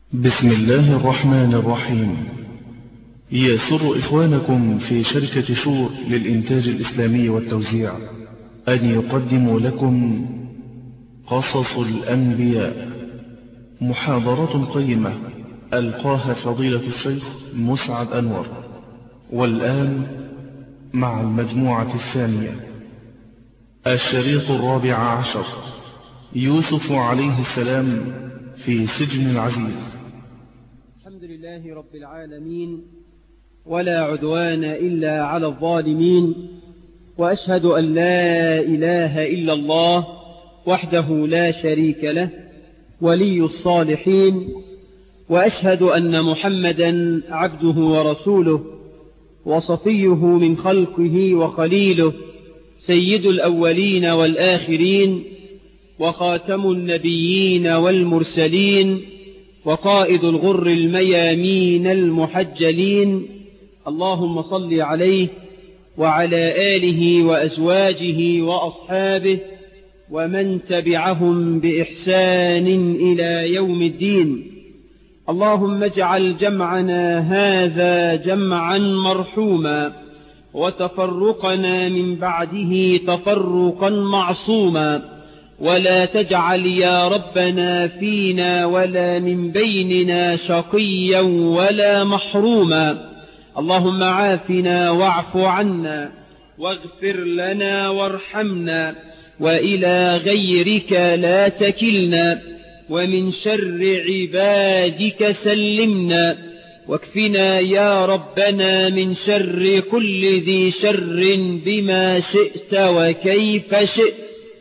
بسم الله الرحمن الرحيم يسر إخوانكم في شركة شور للإنتاج الإسلامي والتوزيع أن يقدموا لكم قصص الأنبياء محاضرة قيمة ألقاها فضيلة الشيخ مسعد أنور والآن مع المجموعة الثانية الشريط الرابع عشر يوسف عليه السلام في سجن العزيز الحمد لله رب العالمين ولا عدوان إلا على الظالمين وأشهد أن لا إله إلا الله وحده لا شريك له ولي الصالحين وأشهد أن محمدا عبده ورسوله وصفيه من خلقه وخليله سيد الأولين والآخرين وخاتم النبيين والمرسلين وقائد الغر الميامين المحجلين اللهم صل عليه وعلى آله وأزواجه وأصحابه ومن تبعهم بإحسان إلى يوم الدين اللهم اجعل جمعنا هذا جمعا مرحوما وتفرقنا من بعده تفرقا معصوما ولا تجعل يا ربنا فينا ولا من بيننا شقيا ولا محروما اللهم عافنا واعف عنا واغفر لنا وارحمنا وإلى غيرك لا تكلنا ومن شر عبادك سلمنا واكفنا يا ربنا من شر كل ذي شر بما شئت وكيف شئت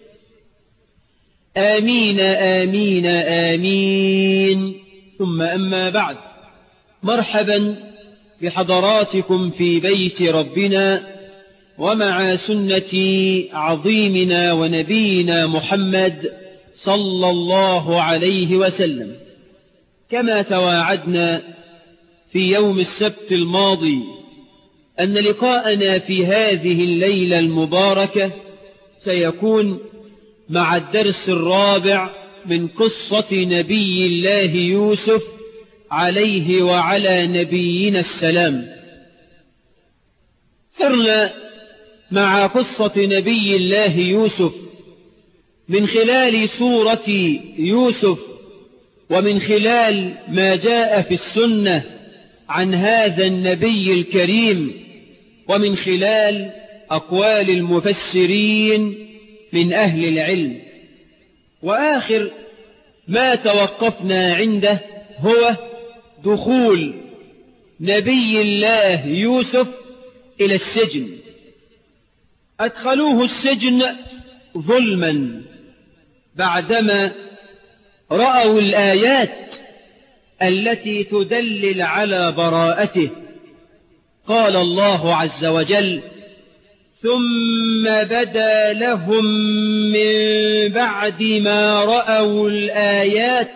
آمين آمين آمين ثم أما بعد مرحبا بحضراتكم في بيت ربنا ومع سنة عظيمنا ونبينا محمد صلى الله عليه وسلم كما تواعدنا في يوم السبت الماضي أن لقاءنا في هذه الليلة المباركة سيكون مع الدرس الرابع من قصة نبي الله يوسف عليه وعلى نبينا السلام سرنا مع قصة نبي الله يوسف من خلال سورة يوسف ومن خلال ما جاء في السنة عن هذا النبي الكريم ومن خلال أقوال المفسرين من أهل العلم وآخر ما توقفنا عنده هو دخول نبي الله يوسف إلى السجن أدخلوه السجن ظلما بعدما رأوا الآيات التي تدلل على براءته قال الله عز وجل ثم بدا لهم من بعد ما رأوا الآيات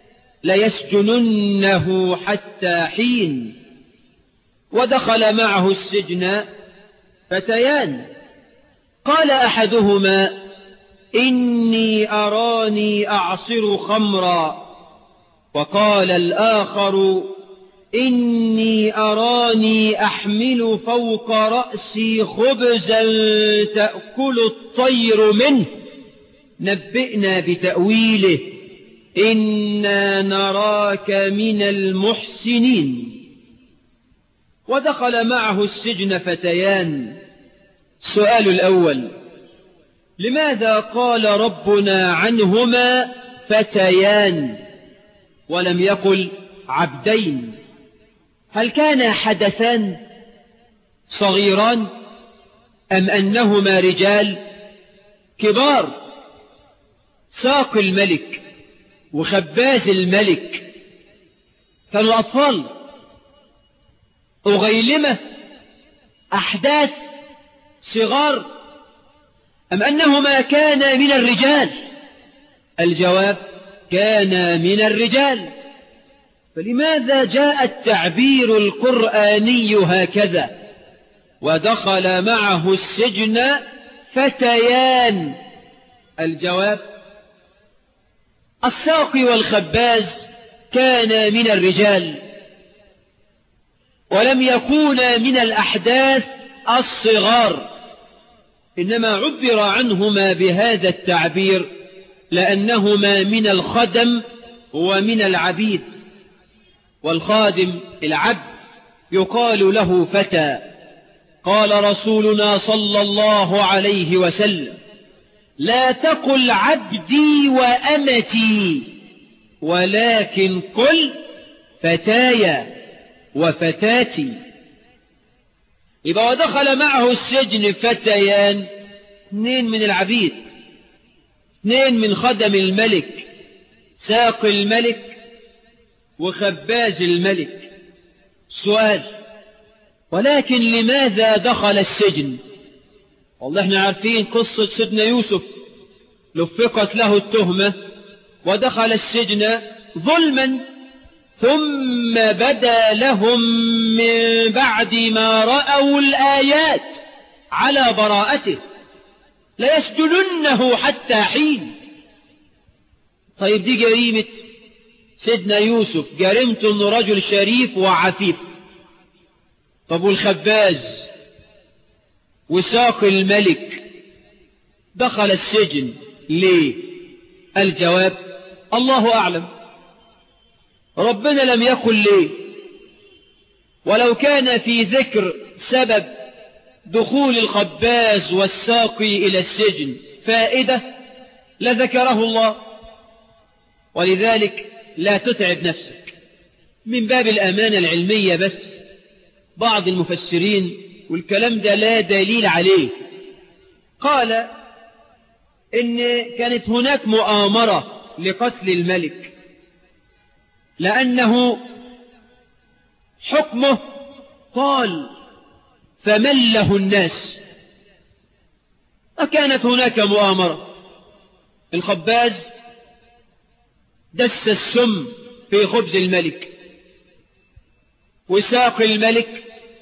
ليسجننه حتى حين ودخل معه السجن فتيان قال أحدهما إني أراني أعصر خمرا وقال الآخر إني أراني أحمل فوق رأسي خبزا تأكل الطير منه نبئنا بتأويله إنا نراك من المحسنين ودخل معه السجن فتيان السؤال الأول لماذا قال ربنا عنهما فتيان ولم يقل عبدين هل كان حدثان صغيران أم أنهما رجال كبار ساق الملك وخباز الملك كانوا أطفال أغيلمة أحداث صغار أم أنهما كان من الرجال الجواب كان من الرجال فلماذا جاء التعبير القرآني هكذا ودخل معه السجن فتيان الجواب الساقي والخباز كانا من الرجال ولم يكونا من الأحداث الصغار إنما عبر عنهما بهذا التعبير لأنهما من الخدم ومن العبيد والخادم العبد يقال له فتى قال رسولنا صلى الله عليه وسلم لا تقل عبدي وأمتي ولكن قل فتايا وفتاتي يبقى ودخل معه السجن فتيان اثنين من العبيد اثنين من خدم الملك ساق الملك وخباز الملك سؤال ولكن لماذا دخل السجن والله احنا عارفين قصة سيدنا يوسف لفقت له التهمة ودخل السجن ظلما ثم بدا لهم من بعد ما رأوا الآيات على براءته ليسجننه حتى حين طيب دي جريمة سيدنا يوسف جريمته انه رجل شريف وعفيف طب والخباز وساق الملك دخل السجن ليه الجواب الله أعلم ربنا لم يقل ليه ولو كان في ذكر سبب دخول الخباز والساقي إلى السجن فائدة لذكره الله ولذلك لا تتعب نفسك من باب الأمانة العلمية بس بعض المفسرين والكلام ده لا دليل عليه قال إن كانت هناك مؤامرة لقتل الملك لأنه حكمه طال فمله الناس وكانت هناك مؤامرة الخباز دس السم في خبز الملك وساق الملك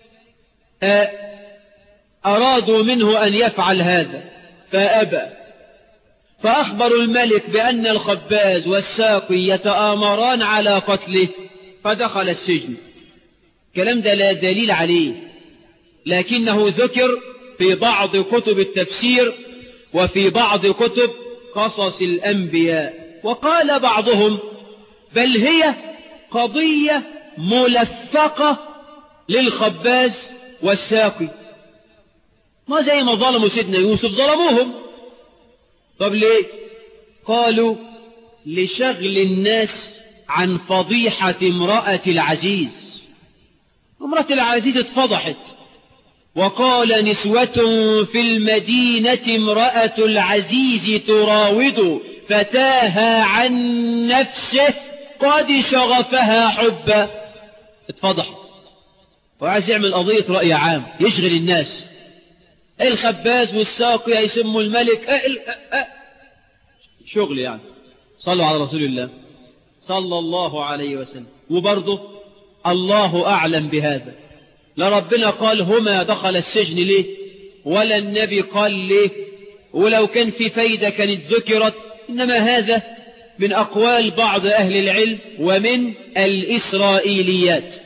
أرادوا منه أن يفعل هذا فأبى فأخبروا الملك بأن الخباز والساقي يتآمران على قتله فدخل السجن كلام ده لا دليل عليه لكنه ذكر في بعض كتب التفسير وفي بعض كتب قصص الأنبياء وقال بعضهم بل هي قضية ملفقة للخباز والساقي ما زي ما ظلموا سيدنا يوسف ظلموهم طب ليه قالوا لشغل الناس عن فضيحة امرأة العزيز امرأة العزيز اتفضحت وقال نسوة في المدينة امرأة العزيز تراود فتاها عن نفسه قد شغفها حبا اتفضحت وعايز يعمل قضية رأي عام يشغل الناس الخباز والساقي يسموا الملك اه اه اه شغل يعني صلوا على رسول الله صلى الله عليه وسلم وبرضه الله أعلم بهذا لا ربنا قال هما دخل السجن ليه ولا النبي قال ليه ولو كان في فايدة كانت ذكرت إنما هذا من أقوال بعض أهل العلم ومن الإسرائيليات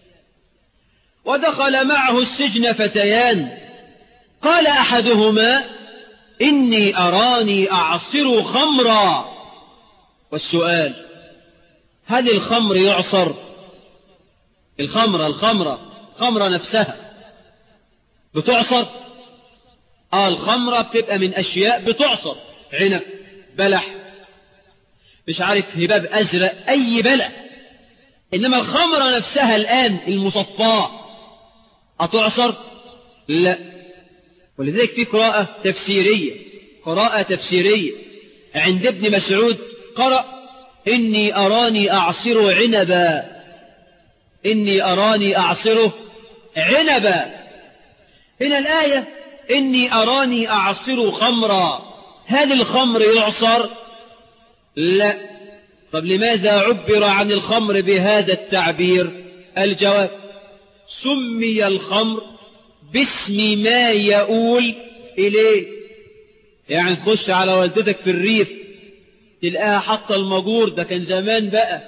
ودخل معه السجن فتيان قال أحدهما إني أراني أعصر خمرا والسؤال هل الخمر يعصر الخمرة الخمرة خمرة نفسها بتعصر آه الخمرة بتبقى من أشياء بتعصر عنب بلح مش عارف هباب أزرق أي بلح إنما الخمرة نفسها الآن المصفاة أتعصر لا ولذلك في قراءة تفسيرية قراءة تفسيرية عند ابن مسعود قرأ إني أراني أعصر عنبا إني أراني أعصره عنبا هنا الآية إني أراني أعصر خمرا هل الخمر يعصر لا طب لماذا عبر عن الخمر بهذا التعبير الجواب سمي الخمر باسم ما يقول إليه يعني تخش على والدتك في الريف تلقاها حاطه المجور ده كان زمان بقى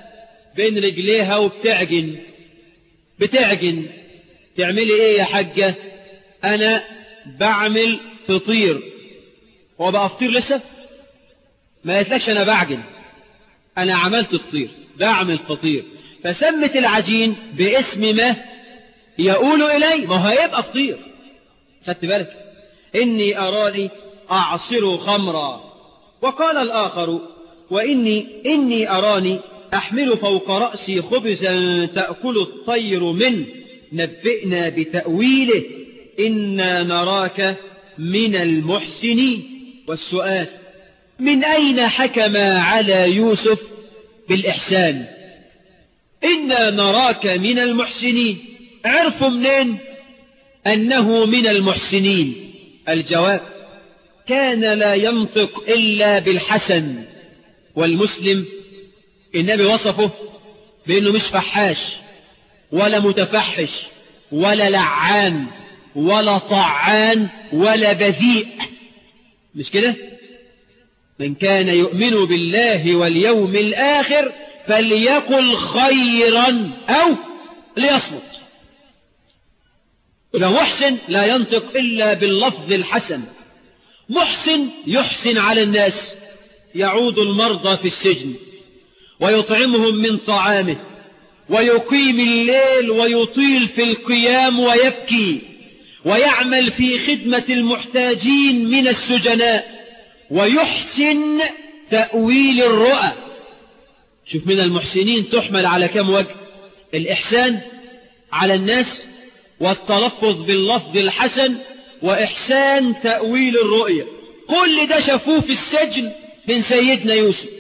بين رجليها وبتعجن بتعجن تعملي ايه يا حاجة انا بعمل فطير هو بقى فطير لسه ما قالتلكش انا بعجن انا عملت فطير بعمل فطير فسمت العجين باسم ما يقول الي ما هو هيبقى فطير خدت بالك اني اراني اعصر خمرا وقال الاخر واني اني اراني احمل فوق راسي خبزا تاكل الطير منه نبئنا بتاويله انا نراك من المحسنين والسؤال من أين حكم على يوسف بالإحسان إنا نراك من المحسنين عرفوا منين أنه من المحسنين الجواب كان لا ينطق إلا بالحسن والمسلم النبي وصفه بأنه مش فحاش ولا متفحش ولا لعان ولا طعان ولا بذيء مش كده من كان يؤمن بالله واليوم الآخر فليقل خيرا أو ليصمت يبقى محسن لا ينطق إلا باللفظ الحسن محسن يحسن على الناس يعود المرضى في السجن ويطعمهم من طعامه ويقيم الليل ويطيل في القيام ويبكي ويعمل في خدمة المحتاجين من السجناء ويحسن تأويل الرؤى شوف من المحسنين تحمل على كم وجه الإحسان على الناس والتلفظ باللفظ الحسن وإحسان تأويل الرؤية كل ده شافوه في السجن من سيدنا يوسف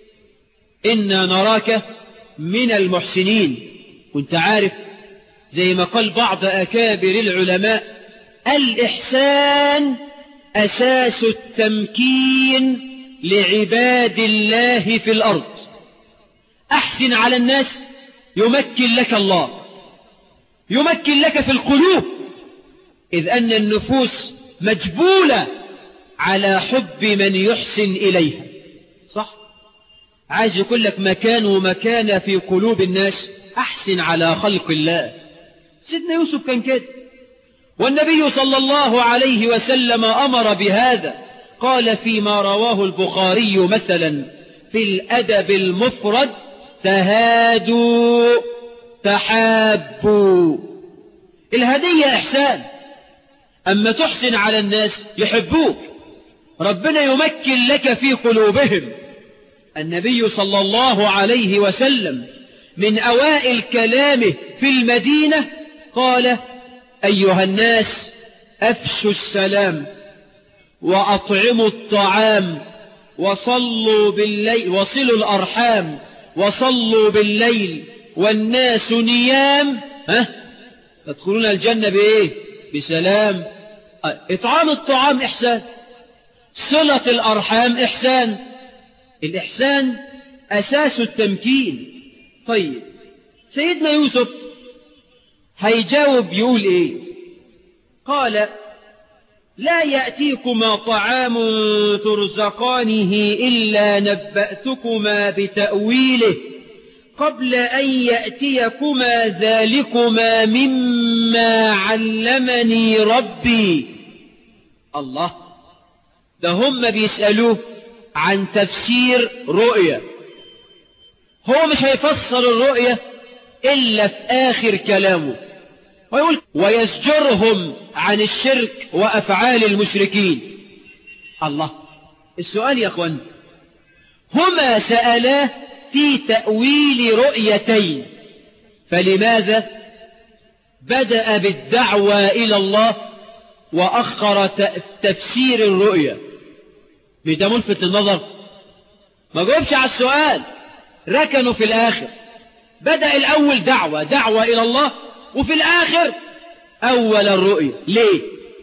إنا نراك من المحسنين وانت عارف زي ما قال بعض أكابر العلماء الإحسان أساس التمكين لعباد الله في الأرض أحسن على الناس يمكن لك الله يمكن لك في القلوب إذ أن النفوس مجبولة على حب من يحسن إليها صح عايز يقول لك مكان ومكانة في قلوب الناس أحسن على خلق الله سيدنا يوسف كان كده والنبي صلى الله عليه وسلم أمر بهذا قال فيما رواه البخاري مثلا في الأدب المفرد تهادوا تحابوا الهدية إحسان أما تحسن على الناس يحبوك ربنا يمكن لك في قلوبهم النبي صلى الله عليه وسلم من أوائل كلامه في المدينة قال أيها الناس أفشوا السلام وأطعموا الطعام وصلوا بالليل وصلوا الأرحام وصلوا بالليل والناس نيام ها تدخلون الجنة بإيه بسلام إطعام الطعام إحسان صلة الأرحام إحسان الإحسان أساس التمكين طيب سيدنا يوسف هيجاوب يقول إيه قال لا يأتيكما طعام ترزقانه إلا نبأتكما بتأويله قبل أن يأتيكما ذلكما مما علمني ربي الله ده هم بيسألوه عن تفسير رؤية هو مش هيفسر الرؤية إلا في آخر كلامه ويقول ويزجرهم عن الشرك وأفعال المشركين الله السؤال يا أخوان هما سألاه في تأويل رؤيتين فلماذا بدأ بالدعوة إلى الله وأخر تفسير الرؤية ده ملفت للنظر ما جاوبش على السؤال ركنوا في الآخر بدأ الأول دعوة دعوة إلى الله وفي الآخر أول الرؤية ليه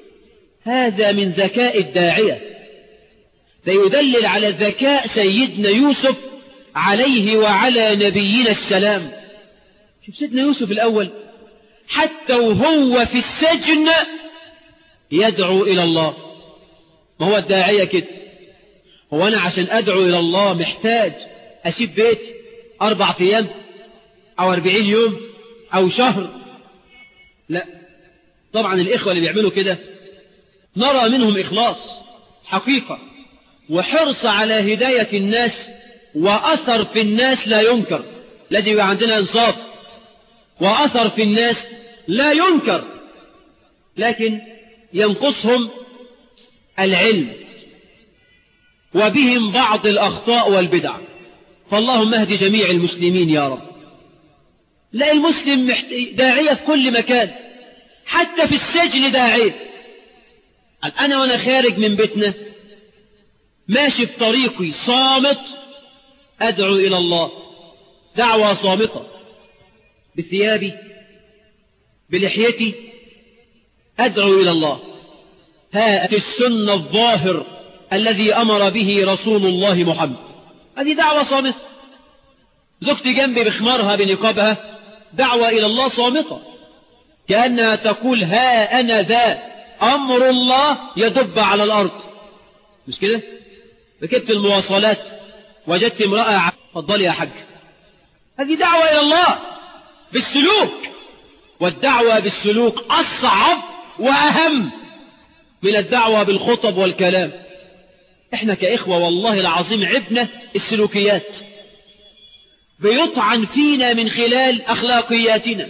هذا من ذكاء الداعية ده يدلل على ذكاء سيدنا يوسف عليه وعلى نبينا السلام شوف سيدنا يوسف الأول حتى وهو في السجن يدعو إلى الله ما هو الداعية كده هو أنا عشان أدعو إلى الله محتاج أسيب بيتي أربع أيام أو أربعين يوم أو شهر لا طبعا الإخوة اللي بيعملوا كده نرى منهم إخلاص حقيقة وحرص على هداية الناس وأثر في الناس لا ينكر لازم يبقى عندنا إنصاف وأثر في الناس لا ينكر لكن ينقصهم العلم وبهم بعض الأخطاء والبدع فاللهم اهد جميع المسلمين يا رب لا المسلم داعية في كل مكان حتى في السجن داعية أنا وأنا خارج من بيتنا ماشي في طريقي صامت أدعو إلى الله دعوة صامتة بثيابي بلحيتي أدعو إلى الله ها السنة الظاهر الذي أمر به رسول الله محمد هذه دعوة صامتة زوجتي جنبي بخمارها بنقابها دعوة إلى الله صامتة كأنها تقول ها أنا ذا أمر الله يدب على الأرض مش كده ركبت المواصلات وجدت امرأة فضلي يا حاج هذه دعوة إلى الله بالسلوك والدعوة بالسلوك أصعب وأهم من الدعوة بالخطب والكلام احنا كإخوة والله العظيم عبنا السلوكيات بيطعن فينا من خلال أخلاقياتنا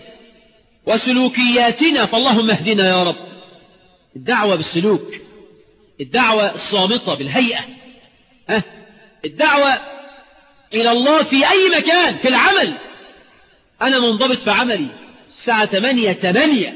وسلوكياتنا فاللهم اهدنا يا رب الدعوة بالسلوك الدعوة الصامتة بالهيئة ها الدعوة إلى الله في أي مكان في العمل أنا منضبط في عملي الساعة 8 8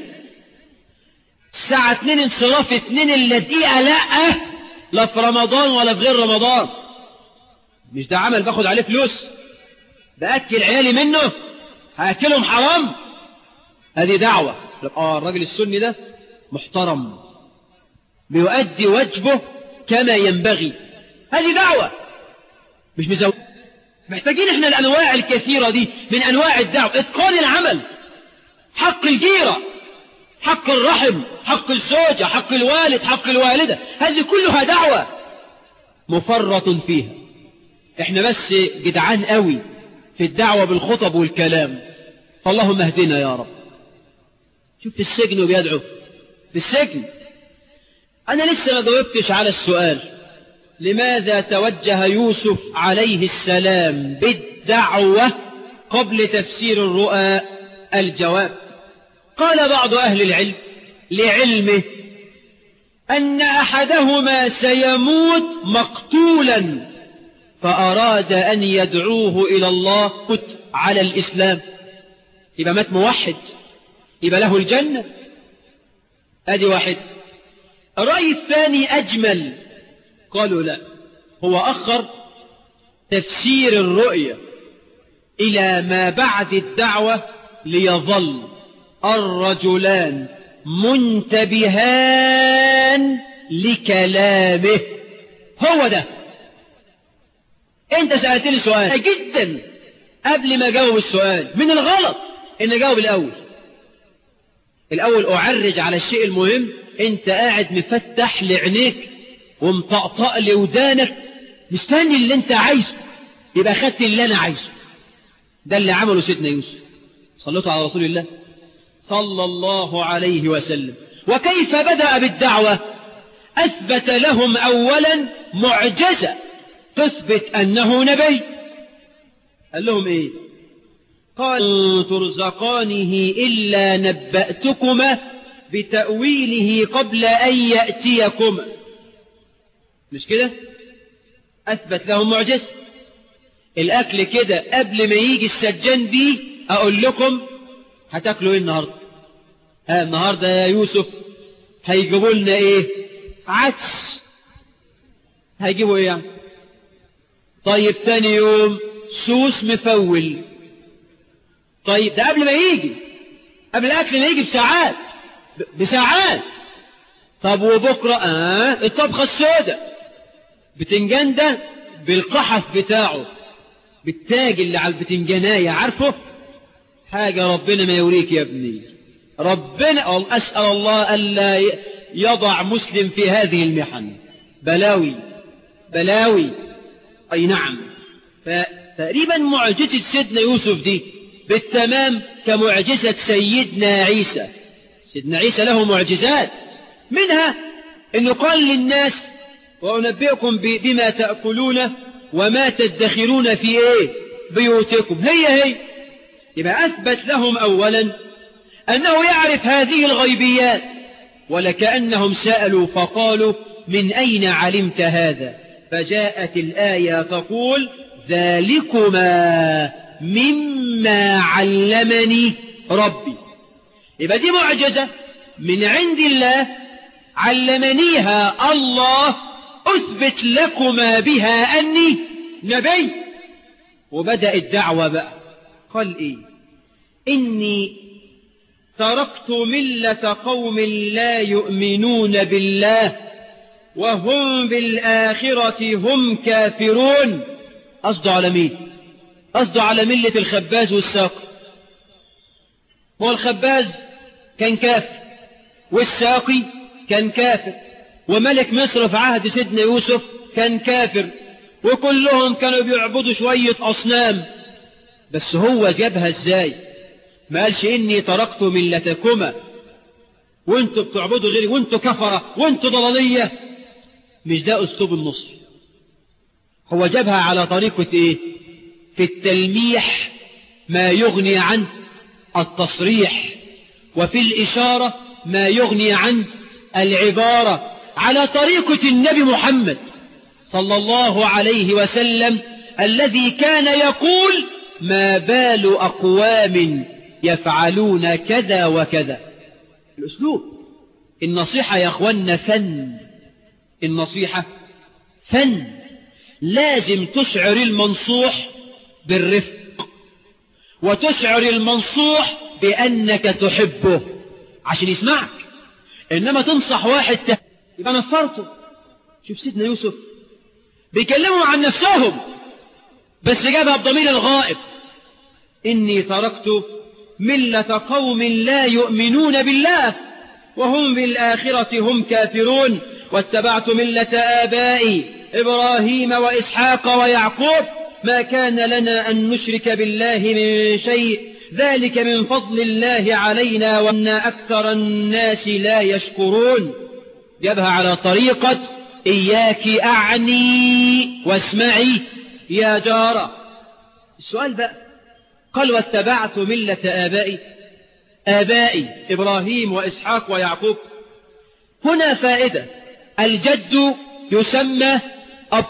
الساعة 2 انصراف 2 إلا دقيقة لا لا في رمضان ولا في غير رمضان مش ده عمل باخد عليه فلوس بأكل عيالي منه هأكلهم حرام هذه دعوة اه الراجل السني ده محترم بيؤدي واجبه كما ينبغي هذه دعوة مش مزود محتاجين احنا الأنواع الكثيرة دي من أنواع الدعوة اتقان العمل حق الجيرة حق الرحم حق الزوجة حق الوالد حق الوالدة هذه كلها دعوة مفرط فيها احنا بس جدعان قوي في الدعوة بالخطب والكلام فاللهم اهدنا يا رب شوف في السجن وبيدعو في السجن أنا لسه ما جاوبتش على السؤال لماذا توجه يوسف عليه السلام بالدعوة قبل تفسير الرؤى الجواب قال بعض أهل العلم لعلمه أن أحدهما سيموت مقتولا فأراد أن يدعوه إلى الله قت على الإسلام يبقى مات موحد يبقى له الجنة أدي واحد الرأي الثاني أجمل قالوا لا هو أخر تفسير الرؤية إلى ما بعد الدعوة ليظل الرجلان منتبهان لكلامه هو ده انت سألتني سؤال جدا قبل ما جاوب السؤال من الغلط ان اجاوب الاول الاول اعرج على الشيء المهم انت قاعد مفتح لعينيك ومطقطق لودانك مستني اللي انت عايزه يبقى خدت اللي انا عايزه ده اللي عمله سيدنا يوسف صليتوا على رسول الله صلى الله عليه وسلم وكيف بدأ بالدعوة أثبت لهم أولا معجزة تثبت أنه نبي قال لهم إيه قال ترزقانه إلا نبأتكما بتأويله قبل أن يأتيكما مش كده أثبت لهم معجزة الأكل كده قبل ما يجي السجان بيه أقول لكم هتاكلوا ايه النهاردة ها النهاردة يا يوسف هيجيبوا لنا ايه عدس هيجيبوا ايه يعني طيب تاني يوم سوس مفول طيب ده قبل ما يجي قبل الاكل ما يجي بساعات بساعات طب وبكرة اه الطبخة السوداء بتنجان ده بالقحف بتاعه بالتاج اللي على البتنجاناية عارفه حاجة ربنا ما يوريك يا ابني ربنا أسأل الله ألا يضع مسلم في هذه المحن بلاوي بلاوي أي نعم فتقريبا معجزة سيدنا يوسف دي بالتمام كمعجزة سيدنا عيسى سيدنا عيسى له معجزات منها أنه قال للناس وأنبئكم بما تأكلون وما تدخرون في إيه بيوتكم هي هي يبقى أثبت لهم أولا أنه يعرف هذه الغيبيات ولكأنهم سألوا فقالوا من أين علمت هذا فجاءت الآية تقول ذلكما مما علمني ربي يبقى دي معجزة من عند الله علمنيها الله أثبت لكما بها أني نبي وبدأ الدعوة بقى قال إيه إني تركت ملة قوم لا يؤمنون بالله وهم بالآخرة هم كافرون قصده على مين قصده على ملة الخباز والساقي هو الخباز كان كافر والساقي كان كافر وملك مصر في عهد سيدنا يوسف كان كافر وكلهم كانوا بيعبدوا شوية أصنام بس هو جابها ازاي ما قالش إني تركت ملتكما وانتوا بتعبدوا غيري وانتوا كفرة وانتوا ضلالية مش ده أسلوب النصر هو جابها على طريقة إيه في التلميح ما يغني عن التصريح وفي الإشارة ما يغني عن العبارة على طريقة النبي محمد صلى الله عليه وسلم الذي كان يقول ما بال أقوام يفعلون كذا وكذا الأسلوب النصيحة يا أخوانا فن النصيحة فن لازم تشعر المنصوح بالرفق وتشعر المنصوح بأنك تحبه عشان يسمعك إنما تنصح واحد ته... يبقى نفرته شوف سيدنا يوسف بيكلموا عن نفسهم بس جابها بضمير الغائب إني تركت ملة قوم لا يؤمنون بالله وهم بالآخرة هم كافرون واتبعت ملة آبائي إبراهيم وإسحاق ويعقوب ما كان لنا أن نشرك بالله من شيء ذلك من فضل الله علينا وأن أكثر الناس لا يشكرون جابها على طريقة إياك أعني واسمعي يا جارة السؤال بقى قال واتبعت ملة آبائي آبائي إبراهيم وإسحاق ويعقوب هنا فائدة الجد يسمى أب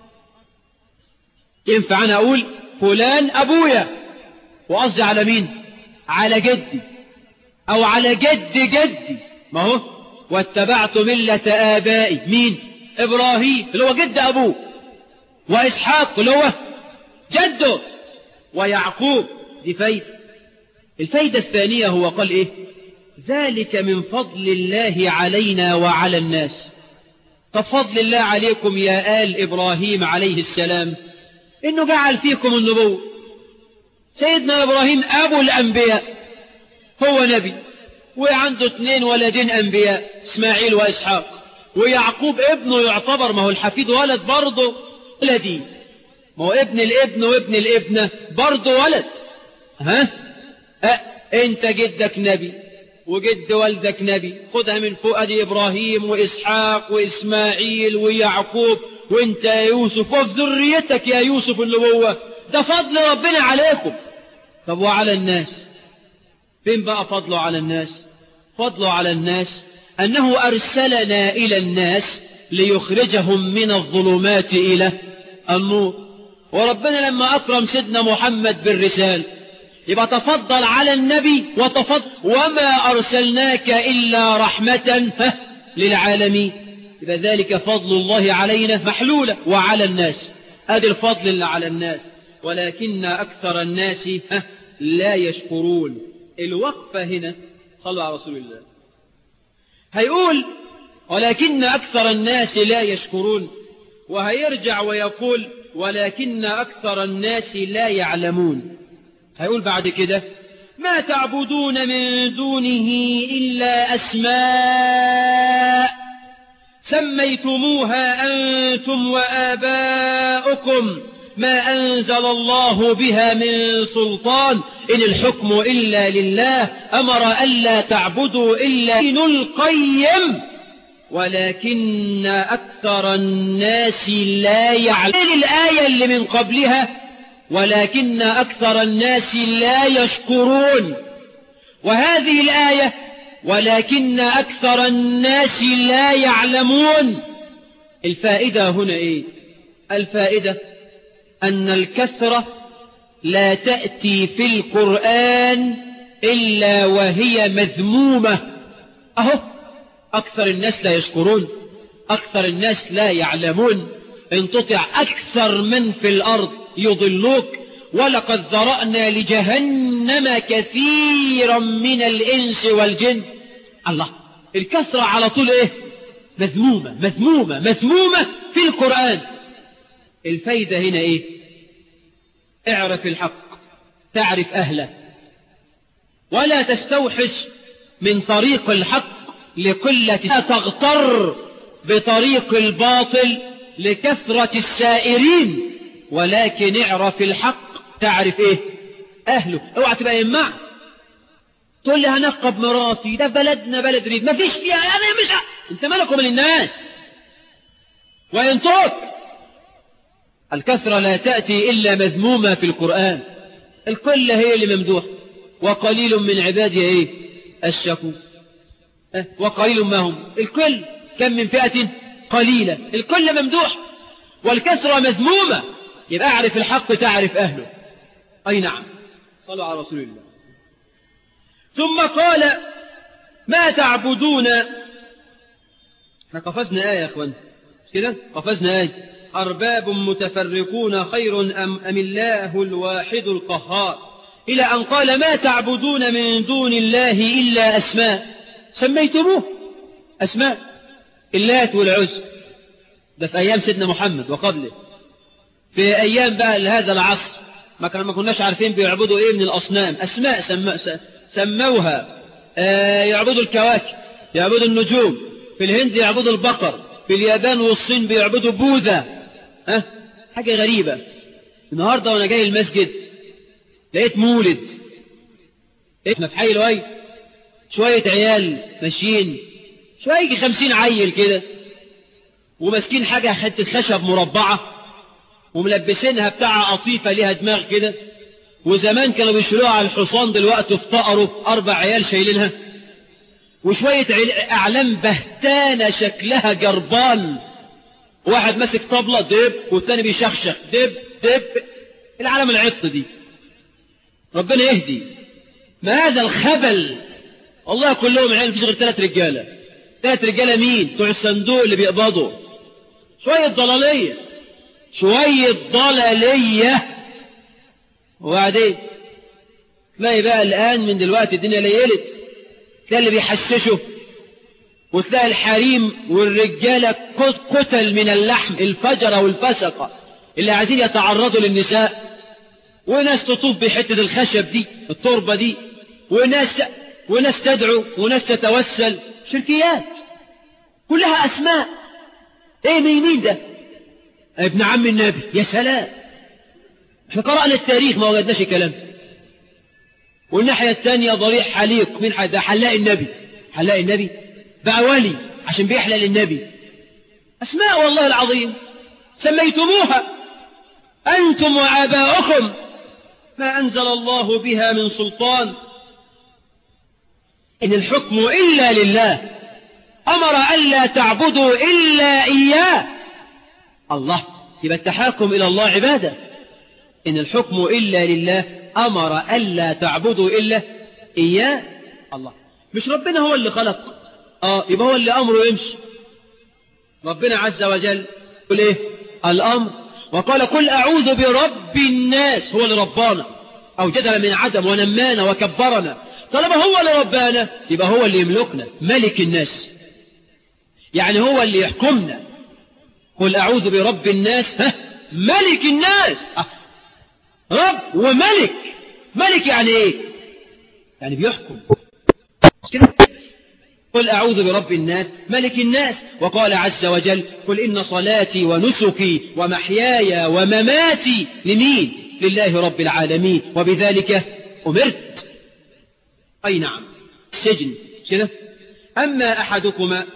ينفع أنا أقول فلان أبويا وقصدي على مين على جدي أو على جد جدي ما هو واتبعت ملة آبائي مين إبراهيم اللي هو جد أبوه وإسحاق اللي هو جده ويعقوب دي فايدة الفايدة الثانية هو قال إيه ذلك من فضل الله علينا وعلى الناس طب فضل الله عليكم يا آل إبراهيم عليه السلام إنه جعل فيكم النبوة سيدنا إبراهيم أبو الأنبياء هو نبي وعنده اثنين ولدين أنبياء إسماعيل وإسحاق ويعقوب ابنه يعتبر ما هو الحفيد ولد برضه ولدي ما هو ابن الابن وابن الابنة برضه ولد ها أه انت جدك نبي وجد والدك نبي خدها من فوق ادي ابراهيم واسحاق واسماعيل ويعقوب وانت يا يوسف وفي ذريتك يا يوسف اللي هو ده فضل ربنا عليكم طب وعلى الناس فين بقى فضله على الناس فضله على الناس أنه أرسلنا إلى الناس ليخرجهم من الظلمات إلى النور وربنا لما أكرم سيدنا محمد بالرسالة يبقى تفضل على النبي وتفضل وما أرسلناك إلا رحمة للعالمين إذا ذلك فضل الله علينا محلولة وعلى الناس هذا الفضل اللي على الناس ولكن أكثر الناس لا يشكرون الوقفة هنا صلوا على رسول الله هيقول ولكن أكثر الناس لا يشكرون وهيرجع ويقول ولكن أكثر الناس لا يعلمون هيقول بعد كده ما تعبدون من دونه إلا أسماء سميتموها أنتم وآباؤكم ما أنزل الله بها من سلطان إن الحكم إلا لله أمر ألا تعبدوا إلا دين القيم ولكن أكثر الناس لا يعلمون الآية اللي من قبلها ولكن أكثر الناس لا يشكرون وهذه الآية ولكن أكثر الناس لا يعلمون الفائدة هنا إيه الفائدة أن الكثرة لا تأتي في القرآن إلا وهي مذمومة أهو أكثر الناس لا يشكرون أكثر الناس لا يعلمون إن تطع أكثر من في الأرض يضلوك ولقد ذرأنا لجهنم كثيرا من الإنس والجن الله الكثرة على طول إيه مذمومة مذمومة مذمومة في القرآن الفايدة هنا إيه اعرف الحق تعرف أهله ولا تستوحش من طريق الحق لقلة لا تغتر بطريق الباطل لكثرة السائرين ولكن اعرف الحق تعرف ايه اهله اوعى تبقى يمع تقول لي هنقب مراتي ده بلدنا بلد ريف ما فيش فيها انا مش ع... انت مالكم من الناس وينطق الكثرة لا تأتي إلا مذمومة في القرآن القلة هي اللي ممدوح وقليل من عبادي ايه الشكور أه؟ وقليل ما هم الكل كم من فئة قليلة الكل ممدوح والكسرة مذمومة يبقى اعرف الحق تعرف أهله أي نعم صلوا على رسول الله ثم قال ما تعبدون احنا قفزنا آية يا أخوان كده قفزنا آية أرباب متفرقون خير أم, أم الله الواحد القهار إلى أن قال ما تعبدون من دون الله إلا أسماء سميتموه أسماء اللات والعز ده في أيام سيدنا محمد وقبله في أيام بقى هذا العصر ما كان ما كناش عارفين بيعبدوا إيه من الأصنام أسماء سم... سموها آه يعبدوا الكواكب يعبدوا النجوم في الهند يعبدوا البقر في اليابان والصين بيعبدوا بوذا ها أه؟ حاجة غريبة النهاردة وأنا جاي المسجد لقيت مولد احنا في حي الوي شوية عيال ماشيين شوية خمسين عيل كده وماسكين حاجة حتة خشب مربعة وملبسينها بتاع قطيفة ليها دماغ كده وزمان كانوا بيشيلوها على الحصان دلوقتي افتقروا أربع عيال شايلينها وشوية أعلام بهتانة شكلها جربان واحد ماسك طبلة دب والتاني بيشخشخ دب دب العالم العط دي ربنا يهدي ما هذا الخبل والله كلهم عيال مفيش غير ثلاث رجاله ثلاث رجاله مين بتوع الصندوق اللي بيقبضوا شويه ضلاليه شويه ضلاليه وبعدين تلاقي بقى الان من دلوقتي الدنيا ليلت تلاقي اللي بيحششوا وتلاقي الحريم والرجاله قتل من اللحم الفجره والفسقه اللي عايزين يتعرضوا للنساء وناس تطوف بحتة الخشب دي التربة دي وناس وناس تدعو وناس تتوسل شركيات كلها أسماء ايه مين مين ده ابن عم النبي يا سلام احنا قرأنا التاريخ ما وجدناش الكلام ده والناحية الثانية ضريح حليق مين ده حلاق النبي حلاق النبي بقى ولي عشان بيحلل النبي أسماء والله العظيم سميتموها أنتم وآباؤكم ما أنزل الله بها من سلطان إن الحكم إلا لله أمر ألا تعبدوا إلا إياه الله يبقى التحاكم إلى الله عبادة إن الحكم إلا لله أمر ألا تعبدوا إلا إياه الله مش ربنا هو اللي خلق آه يبقى هو اللي أمره يمشي ربنا عز وجل يقول إيه الأمر وقال قل أعوذ برب الناس هو اللي ربانا أوجدنا من عدم ونمانا وكبرنا طالما هو اللي ربانا يبقى هو اللي يملكنا ملك الناس يعني هو اللي يحكمنا قل أعوذ برب الناس ها ملك الناس أه. رب وملك ملك يعني ايه يعني بيحكم كده قل أعوذ برب الناس ملك الناس وقال عز وجل قل إن صلاتي ونسكي ومحياي ومماتي لمين لله رب العالمين وبذلك أمرت أي نعم السجن كده أما أحدكما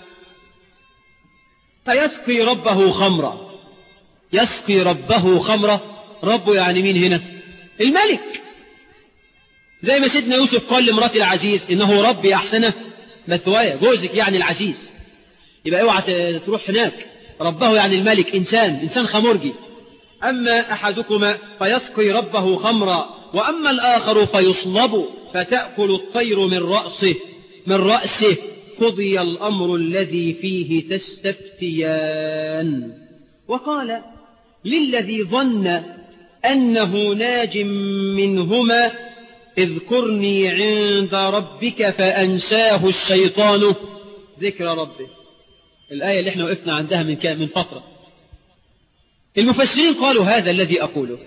فيسقي ربه خمرا يسقي ربه خمرا ربه يعني مين هنا الملك زي ما سيدنا يوسف قال لمرات العزيز إنه ربي أحسنه مثوايا جوزك يعني العزيز يبقى اوعى تروح هناك ربه يعني الملك إنسان إنسان خمرجي أما أحدكما فيسقي ربه خمرا وأما الآخر فيصلب فتأكل الطير من رأسه من رأسه قضي الأمر الذي فيه تستفتيان وقال للذي ظن أنه ناج منهما اذكرني عند ربك فأنساه الشيطان ذكر ربه الآية اللي احنا وقفنا عندها من من فترة المفسرين قالوا هذا الذي أقوله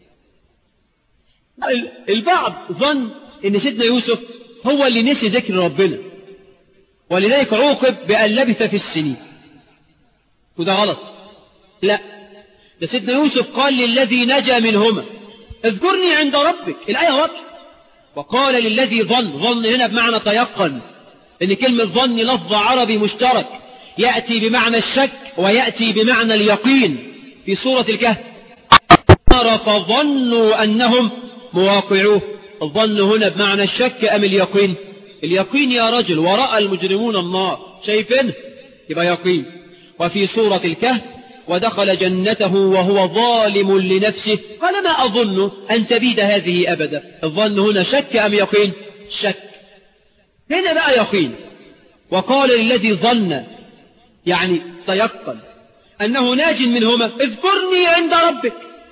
البعض ظن ان سيدنا يوسف هو اللي نسي ذكر ربنا ولذلك عوقب بأن لبث في السنين وده غلط لا ده سيدنا يوسف قال للذي نجا منهما اذكرني عند ربك الآية واضحة وقال للذي ظن ظن هنا بمعنى تيقن ان كلمة ظن لفظ عربي مشترك يأتي بمعنى الشك ويأتي بمعنى اليقين في سورة الكهف فظنوا أنهم مواقعوه الظن هنا بمعنى الشك أم اليقين اليقين يا رجل ورأى المجرمون النار شايفين يبقى يقين وفي سورة الكهف ودخل جنته وهو ظالم لنفسه قال ما أظن أن تبيد هذه أبدا الظن هنا شك أم يقين شك هنا بقى يقين وقال للذي ظن يعني تيقن أنه ناج منهما اذكرني عند ربك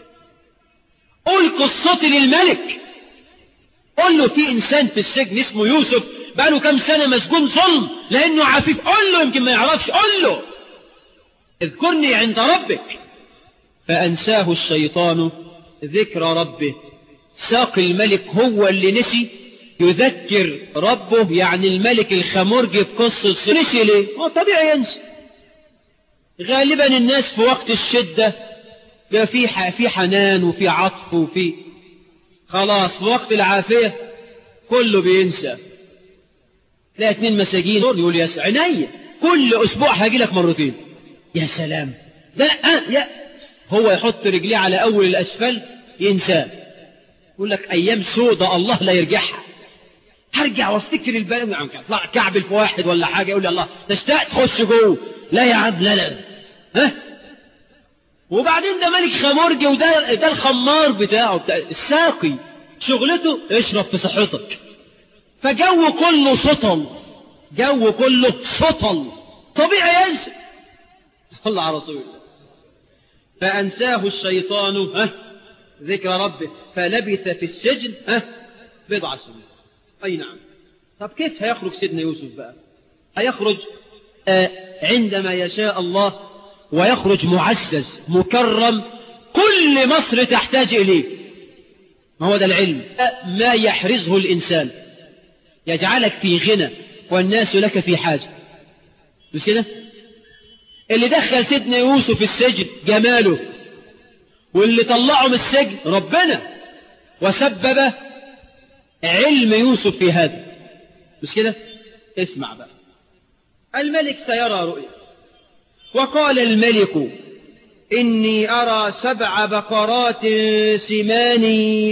قل قصتي للملك قل له في إنسان في السجن اسمه يوسف بقاله كم سنة مسجون ظلم لأنه عفيف قل له يمكن ما يعرفش قل له اذكرني عند ربك فأنساه الشيطان ذكر ربه ساق الملك هو اللي نسي يذكر ربه يعني الملك الخمرجي بقصة نسي ليه هو طبيعي ينسي غالبا الناس في وقت الشدة بيبقى في في حنان وفي عطف وفي خلاص في وقت العافية كله بينسى تلاقي اتنين مساجين يقول يا عينيا كل اسبوع هاجي لك مرتين يا سلام ده آه يا هو يحط رجليه على اول الاسفل ينساه يقول لك ايام سودة الله لا يرجعها هرجع وافتكر البلد اطلع كعبل في واحد ولا حاجه يقول لي الله تشتاق تخش جوه لا يا عم لا لا ها وبعدين ده ملك خمرجي وده ده الخمار بتاعه بتاع الساقي شغلته اشرب في صحتك فجو كله سطل جو كله سطل طبيعي ينسى صلى على رسول الله فأنساه الشيطان ها ذكر ربه فلبث في السجن ها بضع سنين أي نعم طب كيف هيخرج سيدنا يوسف بقى هيخرج آه عندما يشاء الله ويخرج معزز مكرم كل مصر تحتاج إليه ما هو ده العلم ما يحرزه الإنسان يجعلك في غنى والناس لك في حاجة مش كده اللي دخل سيدنا يوسف السجن جماله واللي طلعه من السجن ربنا وسبب علم يوسف في هذا مش كده اسمع بقى الملك سيرى رؤيا وقال الملك إني أرى سبع بقرات سمان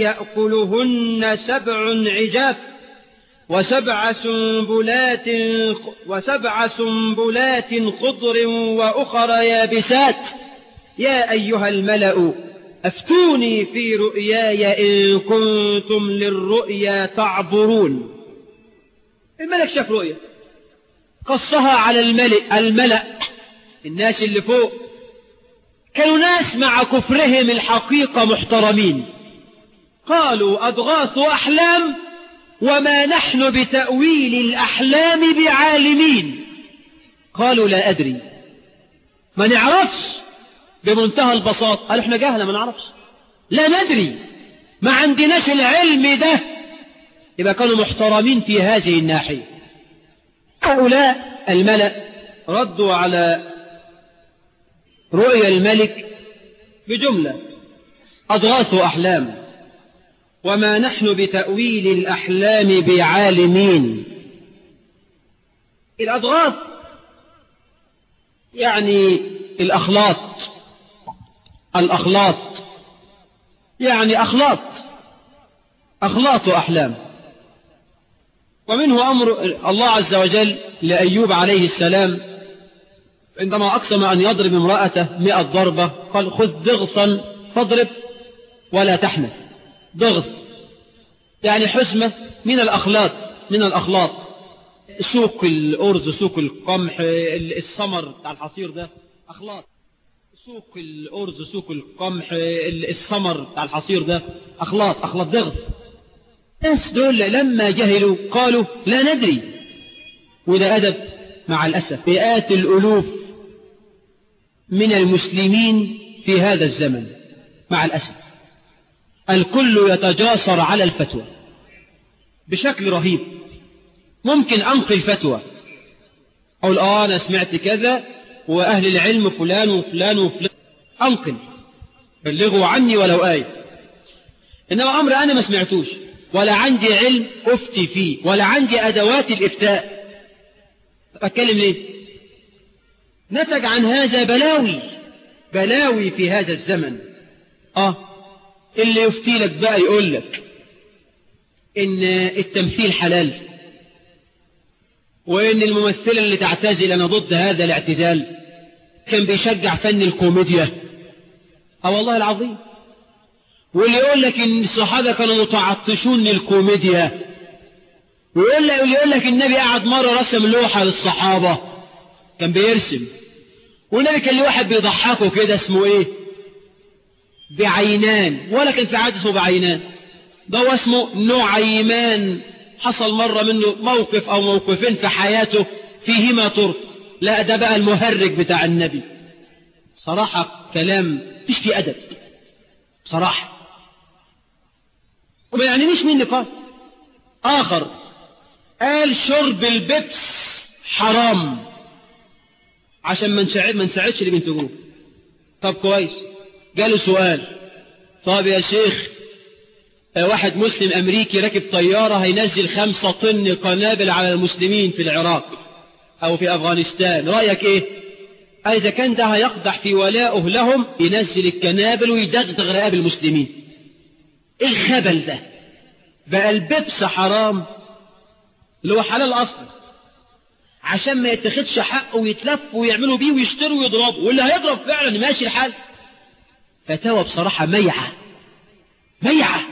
يأكلهن سبع عجاف وسبع سنبلات وسبع سنبلات خضر وأخر يابسات يا أيها الملأ أفتوني في رؤياي إن كنتم للرؤيا تعبرون الملك شاف رؤيا قصها على الملك الملأ الناس اللي فوق كانوا ناس مع كفرهم الحقيقة محترمين قالوا أضغاث أحلام وما نحن بتأويل الأحلام بعالمين قالوا لا أدري ما نعرفش بمنتهى البساطة قالوا احنا جهلة ما نعرفش لا ندري ما عندناش العلم ده يبقى كانوا محترمين في هذه الناحية هؤلاء الملأ ردوا على رؤيا الملك بجملة أضغاث أحلام وما نحن بتأويل الأحلام بعالمين الأضغاث يعني الأخلاط الأخلاط يعني أخلاط أخلاط أحلام ومنه أمر الله عز وجل لأيوب عليه السلام عندما أقسم أن يضرب امرأته مئة ضربة قال خذ ضغطا فاضرب ولا تحمل ضغط يعني حسمة من الأخلاط من الأخلاط سوق الأرز سوق القمح السمر بتاع الحصير ده أخلاط سوق الأرز سوق القمح السمر بتاع الحصير ده أخلاط أخلاط ضغط الناس دول لما جهلوا قالوا لا ندري وده أدب مع الأسف مئات الألوف من المسلمين في هذا الزمن مع الأسف الكل يتجاسر على الفتوى بشكل رهيب ممكن أنقل فتوى أقول آه أنا سمعت كذا وأهل العلم فلان وفلان وفلان أنقل بلغوا عني ولو آية إنما أمر أنا ما سمعتوش ولا عندي علم أفتي فيه ولا عندي أدوات الإفتاء أتكلم ليه نتج عن هذا بلاوي بلاوي في هذا الزمن آه اللي يفتي لك بقى يقول لك إن التمثيل حلال وإن الممثلة اللي تعتزل أنا ضد هذا الاعتزال كان بيشجع فن الكوميديا أه والله العظيم واللي يقول لك إن الصحابة كانوا متعطشون للكوميديا ويقول لك واللي يقول لك النبي قعد مرة رسم لوحة للصحابة كان بيرسم والنبي كان له واحد بيضحكه كده اسمه ايه بعينان ولا كان في عاد اسمه بعينان ده هو اسمه نعيمان حصل مرة منه موقف أو موقفين في حياته فيهما طرق لا ده بقى المهرج بتاع النبي صراحة كلام فيش فيه أدب صراحة وما يعنينيش مين اللي قال آخر قال شرب البيبس حرام عشان ما نساعد ما نساعدش اللي بينتجوه طب كويس جاله سؤال طب يا شيخ واحد مسلم أمريكي راكب طيارة هينزل خمسة طن قنابل على المسلمين في العراق أو في أفغانستان رأيك إيه إذا كان ده هيقدح في ولائه لهم ينزل الكنابل ويدغدغ رقاب المسلمين إيه الخبل ده بقى البيبس حرام اللي هو حلال أصلا عشان ما يتخدش حقه ويتلف ويعملوا بيه ويشتروا ويضربوا واللي هيضرب فعلا ماشي الحال فتاوى بصراحة ميعة ميعة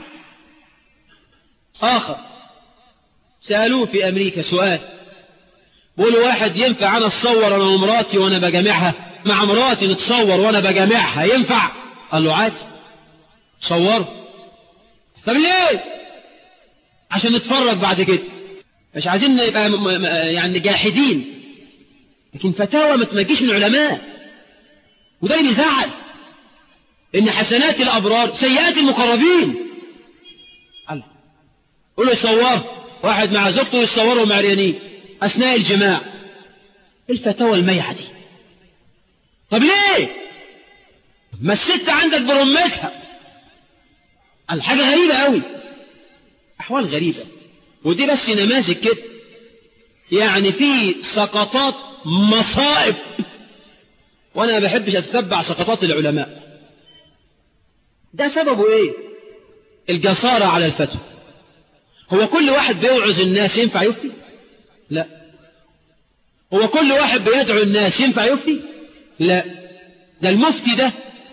آخر سألوه في أمريكا سؤال بيقولوا واحد ينفع أنا أتصور أنا ومراتي وأنا بجامعها مع مراتي نتصور وأنا بجامعها ينفع قال له عادي صوروا طب ليه عشان نتفرج بعد كده مش عايزين نبقى يعني جاحدين لكن فتاوى ما تمجيش من العلماء وده اللي يزعل ان حسنات الابرار سيئات المقربين الله قول له يصور واحد مع زوجته يصوروا معريانين اثناء الجماع الفتاوى الميعة دي طب ليه ما الست عندك برمتها الحاجة غريبة قوي احوال غريبة ودي بس نماذج كده يعني في سقطات مصائب وانا ما بحبش اتتبع سقطات العلماء ده سببه ايه الجسارة على الفتوى هو كل واحد بيوعظ الناس ينفع يفتي لا هو كل واحد بيدعو الناس ينفع يفتي لا ده المفتي ده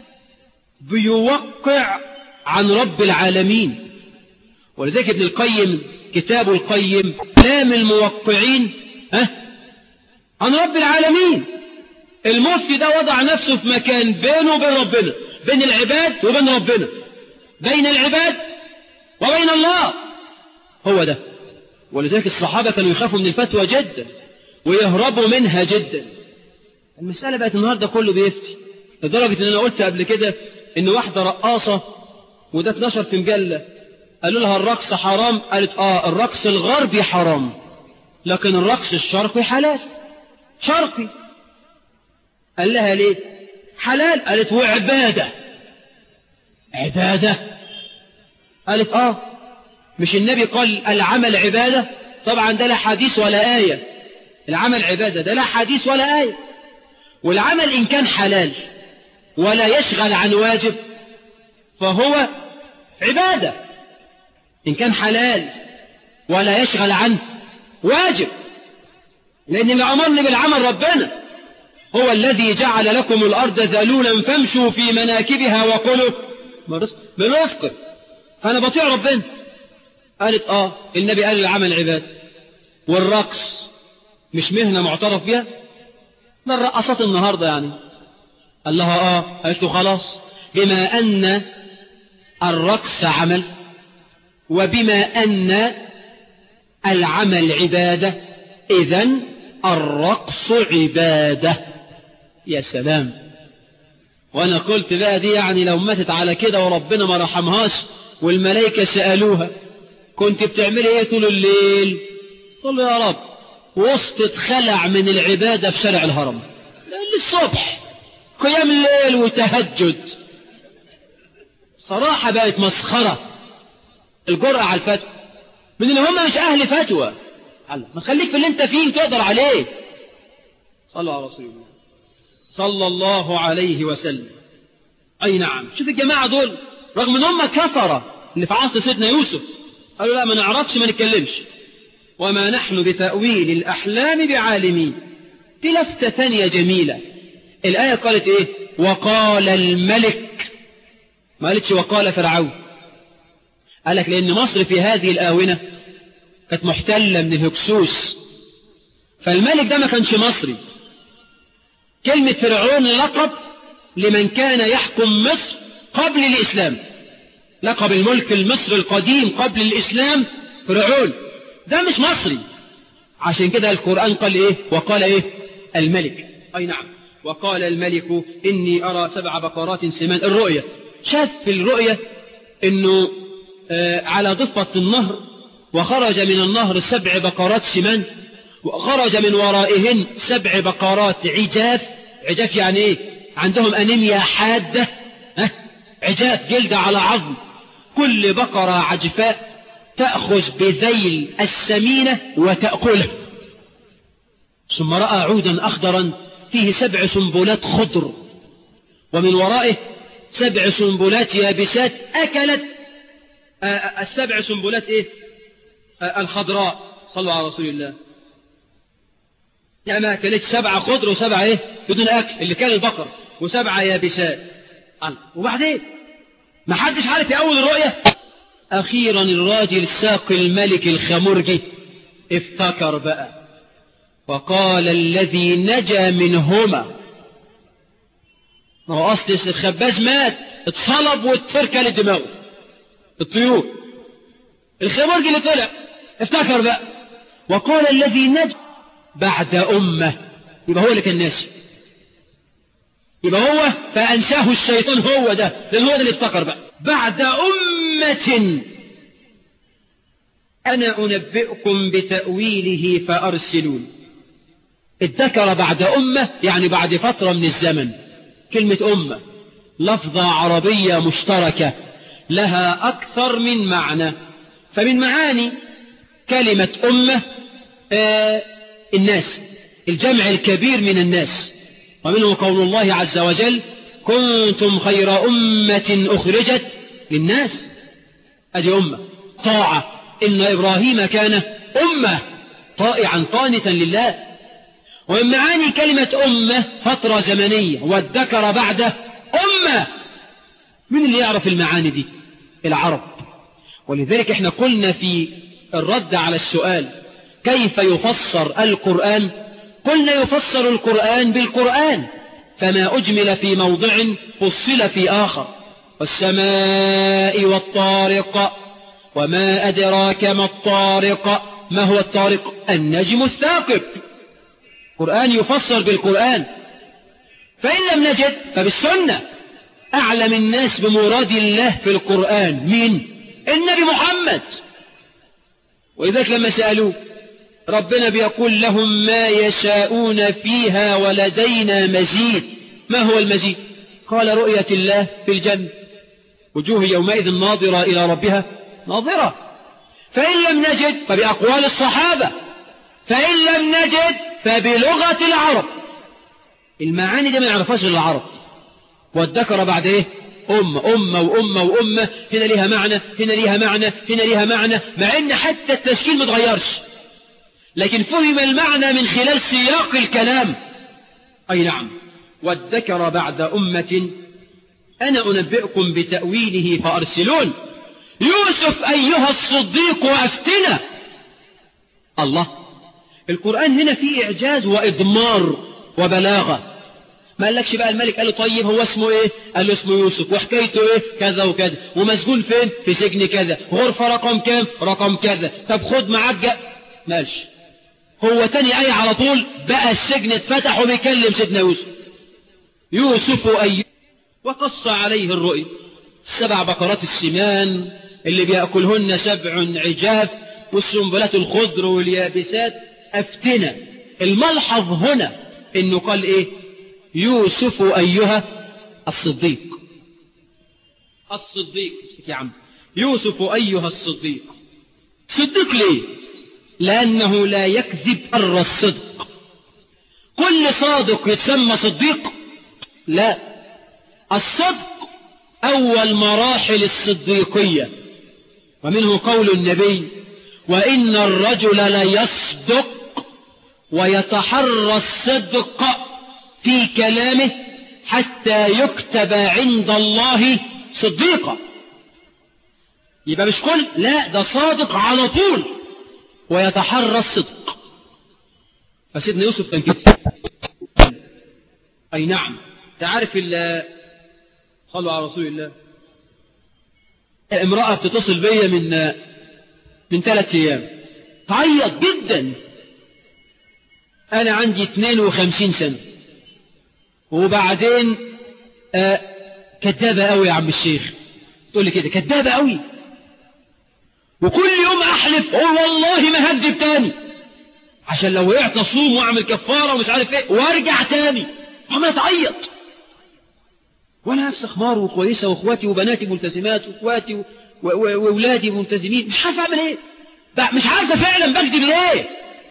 بيوقع عن رب العالمين ولذلك ابن القيم كتاب القيم كلام الموقعين ها عن رب العالمين المفتي ده وضع نفسه في مكان بينه وبين ربنا بين العباد وبين ربنا بين العباد وبين الله هو ده ولذلك الصحابة كانوا يخافوا من الفتوى جدا ويهربوا منها جدا المسألة بقت النهاردة كله بيفتي لدرجة ان انا قلت قبل كده ان واحدة رقاصة وده اتنشر في مجلة قالوا لها الرقص حرام قالت اه الرقص الغربي حرام لكن الرقص الشرقي حلال شرقي قال لها ليه حلال قالت وعبادة عبادة قالت اه مش النبي قال العمل عبادة طبعا ده لا حديث ولا آية العمل عبادة ده لا حديث ولا آية والعمل إن كان حلال ولا يشغل عن واجب فهو عبادة إن كان حلال ولا يشغل عنه واجب لأن اللي أمرني بالعمل ربنا هو الذي جعل لكم الأرض ذلولا فامشوا في مناكبها وقلوا من رزق فأنا بطيع ربنا قالت آه النبي قال العمل عباد والرقص مش مهنة معترف بها ده الرقصات النهاردة يعني قال لها آه قالت له خلاص بما أن الرقص عمل وبما أن العمل عبادة إذن الرقص عبادة يا سلام وأنا قلت بقى دي يعني لو ماتت على كده وربنا ما رحمهاش والملائكة سألوها كنت بتعملي ايه طول الليل قل يا رب وسط خلع من العبادة في شارع الهرم للصبح قيام الليل وتهجد صراحة بقت مسخرة الجرأة على الفتوى من اللي هم مش أهل فتوى ما خليك في اللي انت فيه تقدر عليه صلوا على رسول الله صلى الله عليه وسلم أي نعم شوف الجماعة دول رغم ان هم كفرة اللي في عصر سيدنا يوسف قالوا لا ما نعرفش ما نتكلمش وما نحن بتأويل الأحلام بعالمين دي لفتة ثانية جميلة الآية قالت إيه وقال الملك ما قالتش وقال فرعون قالك لأن مصر في هذه الآونة كانت محتلة من الهكسوس فالملك ده ما كانش مصري كلمة فرعون لقب لمن كان يحكم مصر قبل الإسلام لقب الملك المصري القديم قبل الإسلام فرعون ده مش مصري عشان كده القرآن قال إيه وقال إيه الملك أي نعم وقال الملك إني أرى سبع بقرات سمان الرؤية شاف في الرؤية إنه آه على ضفة النهر وخرج من النهر سبع بقرات سمان وخرج من ورائهن سبع بقرات عجاف عجاف يعني إيه عندهم أنيميا حادة ها عجاف جلد على عظم كل بقرة عجفاء تأخذ بذيل السمينة وتأكله ثم رأى عودا أخضرا فيه سبع سنبلات خضر ومن ورائه سبع سنبلات يابسات أكلت السبع سنبلات إيه الخضراء صلوا على رسول الله يعني ما أكلت سبعة خضر وسبعة إيه بدون أكل اللي كان البقر وسبعة يابسات وبعدين ما حدش عارف يأول الرؤية أخيرا الراجل ساق الملك الخمرجي افتكر بقى وقال الذي نجا منهما ما هو أصل الخباز مات اتصلب واتركل دماغه الطيور الخمرجي اللي طلع افتكر بقى وقال الذي نجا بعد أمة يبقى هو اللي كان ناسي يبقى هو فأنساه الشيطان هو ده لأن هو ده اللي افتكر بقى بعد أمة أنا أنبئكم بتأويله فأرسلون اتذكر بعد أمة يعني بعد فترة من الزمن كلمة أمة لفظة عربية مشتركة لها أكثر من معنى فمن معاني كلمة أمة آه الناس الجمع الكبير من الناس ومنه قول الله عز وجل كنتم خير أمة أخرجت للناس أدي أمة طاعة إن إبراهيم كان أمة طائعا قانتا لله ومن معاني كلمة أمة فترة زمنية والذكر بعد أمة من اللي يعرف المعاني دي العرب ولذلك احنا قلنا في الرد على السؤال كيف يفسر القرآن قلنا يفسر القرآن بالقرآن فما أجمل في موضع فصل في آخر والسماء والطارق وما أدراك ما الطارق ما هو الطارق النجم الثاقب القرآن يفسر بالقرآن فإن لم نجد فبالسنة أعلم الناس بمراد الله في القرآن مين النبي محمد وإذاك لما سألوه ربنا بيقول لهم ما يشاءون فيها ولدينا مزيد ما هو المزيد قال رؤية الله في الجنة وجوه يومئذ ناظرة إلى ربها ناظرة فإن لم نجد فبأقوال الصحابة فإن لم نجد فبلغة العرب المعاني دي ما يعرفهاش إلا العرب والذكر بعد إيه أمة أمة وأمة وأمة هنا ليها معنى هنا ليها معنى هنا ليها معنى مع إن حتى التشكيل ما تغيرش لكن فهم المعنى من خلال سياق الكلام أي نعم والذكر بعد أمة أنا أنبئكم بتأويله فأرسلون يوسف أيها الصديق وأفتنا الله القرآن هنا فيه إعجاز وإضمار وبلاغة ما قالكش بقى الملك قال له طيب هو اسمه ايه قال له اسمه يوسف وحكايته ايه كذا وكذا ومسجون فين في سجن كذا غرفة رقم كام رقم كذا طب خد معاك جا ماشي هو تاني آية على طول بقى السجن اتفتح وبيكلم سيدنا يوسف يوسف أي وقص عليه الرؤيا السبع بقرات السمان اللي بيأكلهن سبع عجاف والسنبلات الخضر واليابسات أفتنا الملحظ هنا انه قال ايه يوسف أيها الصديق الصديق يا عم يوسف أيها الصديق صديق ليه لأنه لا يكذب أر الصدق كل صادق يتسمى صديق لا الصدق أول مراحل الصديقية ومنه قول النبي وإن الرجل ليصدق ويتحرى الصدق في كلامه حتى يكتب عند الله صديقا يبقى مش كل لا ده صادق على طول ويتحرى الصدق فسيدنا يوسف كان كده أي نعم تعرف صلوا على رسول الله امرأة بتتصل بيا من من ثلاثة أيام تعيط جدا أنا عندي 52 سنة وبعدين آه كدابة قوي يا عم الشيخ تقول لي كده كدابة قوي وكل يوم أحلف قول والله ما هكذب تاني عشان لو وقعت أصوم وأعمل كفارة ومش عارف إيه وأرجع تاني وما تعيط وأنا نفسي خمار وكويسة وإخواتي وبناتي ملتزمات وإخواتي وأولادي ملتزمين مش عارف أعمل إيه مش عارفة فعلا بكذب ليه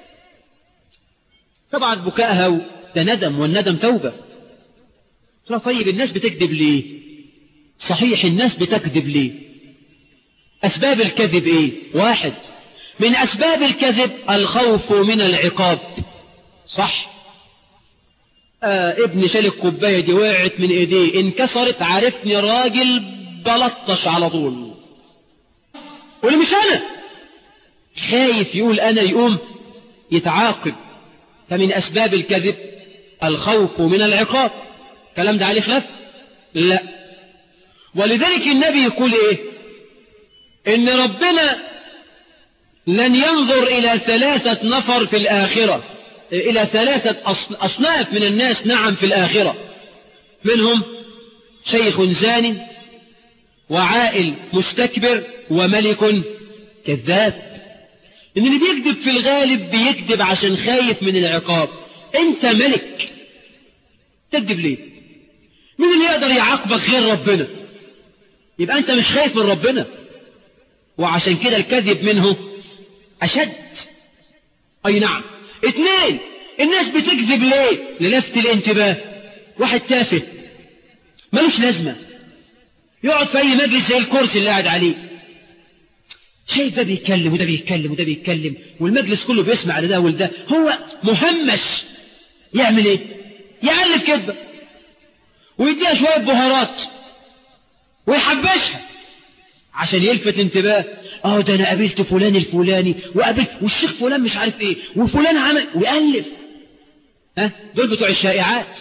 طبعا بكائها ده ندم والندم توبة قلت طيب الناس بتكذب ليه صحيح الناس بتكذب ليه أسباب الكذب إيه واحد من أسباب الكذب الخوف من العقاب صح آه ابن شال الكوباية دي وقعت من ايديه انكسرت عرفني راجل بلطش على طول قولي مش انا خايف يقول انا يقوم يتعاقب فمن اسباب الكذب الخوف من العقاب كلام ده عليه خلاف لا ولذلك النبي يقول ايه ان ربنا لن ينظر الى ثلاثة نفر في الاخرة الى ثلاثة اصناف من الناس نعم في الاخرة منهم شيخ زان وعائل مستكبر وملك كذاب ان اللي بيكذب في الغالب بيكذب عشان خايف من العقاب انت ملك تكذب ليه مين اللي يقدر يعاقبك غير ربنا يبقى انت مش خايف من ربنا وعشان كده الكذب منه اشد اي نعم اثنين الناس بتكذب ليه للفت الانتباه واحد تافه ملوش لازمة يقعد في اي مجلس زي الكرسي اللي قاعد عليه شايف ده بيتكلم وده بيتكلم وده بيتكلم والمجلس كله بيسمع لده ولده هو مهمش يعمل ايه يعلف كذبه ويديها شوية بهارات ويحبشها عشان يلفت انتباه اه ده انا قابلت فلان الفلاني وقابلت والشيخ فلان مش عارف ايه وفلان عمل ويألف ها دول بتوع الشائعات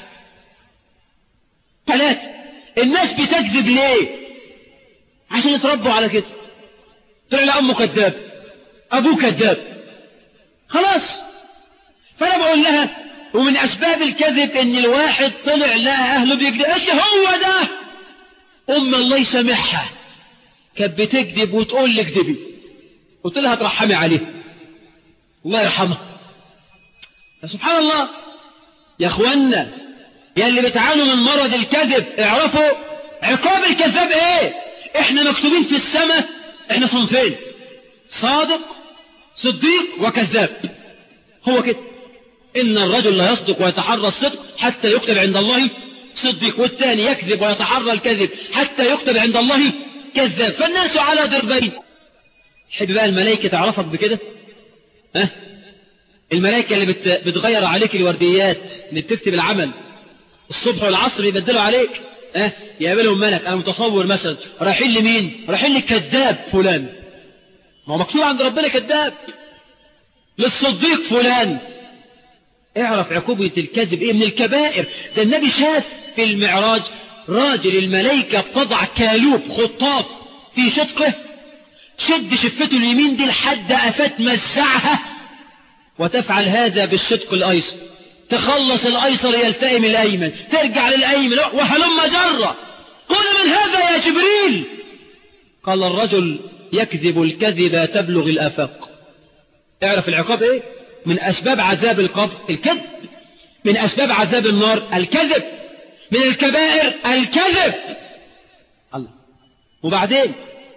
ثلاثة الناس بتكذب ليه عشان يتربوا على كده طلع لا امه كذاب ابوه كذاب خلاص فانا بقول لها ومن اسباب الكذب ان الواحد طلع لقى اهله بيكذب ايش هو ده ام الله يسامحها كانت بتكذب وتقول لي اكذبي قلت لها ترحمي عليه الله يرحمها سبحان الله يا اخوانا يا اللي بتعانوا من مرض الكذب اعرفوا عقاب الكذاب ايه احنا مكتوبين في السماء احنا صنفين صادق صديق وكذاب هو كده إن الرجل لا يصدق ويتحرى الصدق حتى يكتب عند الله صديق والثاني يكذب ويتحرى الكذب حتى يكتب عند الله كذاب فالناس على ضربين حب بقى الملائكة تعرفك بكده ها الملائكة اللي بت... بتغير عليك الورديات اللي بتكتب العمل الصبح والعصر يبدلوا عليك ها يقابلهم ملك انا متصور مثلا رايحين لمين رايحين لكذاب فلان ما هو مكتوب عند ربنا كذاب للصديق فلان اعرف عقوبة الكذب ايه من الكبائر ده النبي شاف في المعراج راجل الملائكة بتضع كالوب خطاف في شدقه شد شفته اليمين دي لحد قفات مزعها وتفعل هذا بالشدق الايسر تخلص الايسر يلتئم الايمن ترجع للايمن وهلم جرة قل من هذا يا جبريل قال الرجل يكذب الكذب تبلغ الافاق اعرف العقاب ايه من اسباب عذاب القبر الكذب من اسباب عذاب النار الكذب من الكبائر الكذب الله وبعدين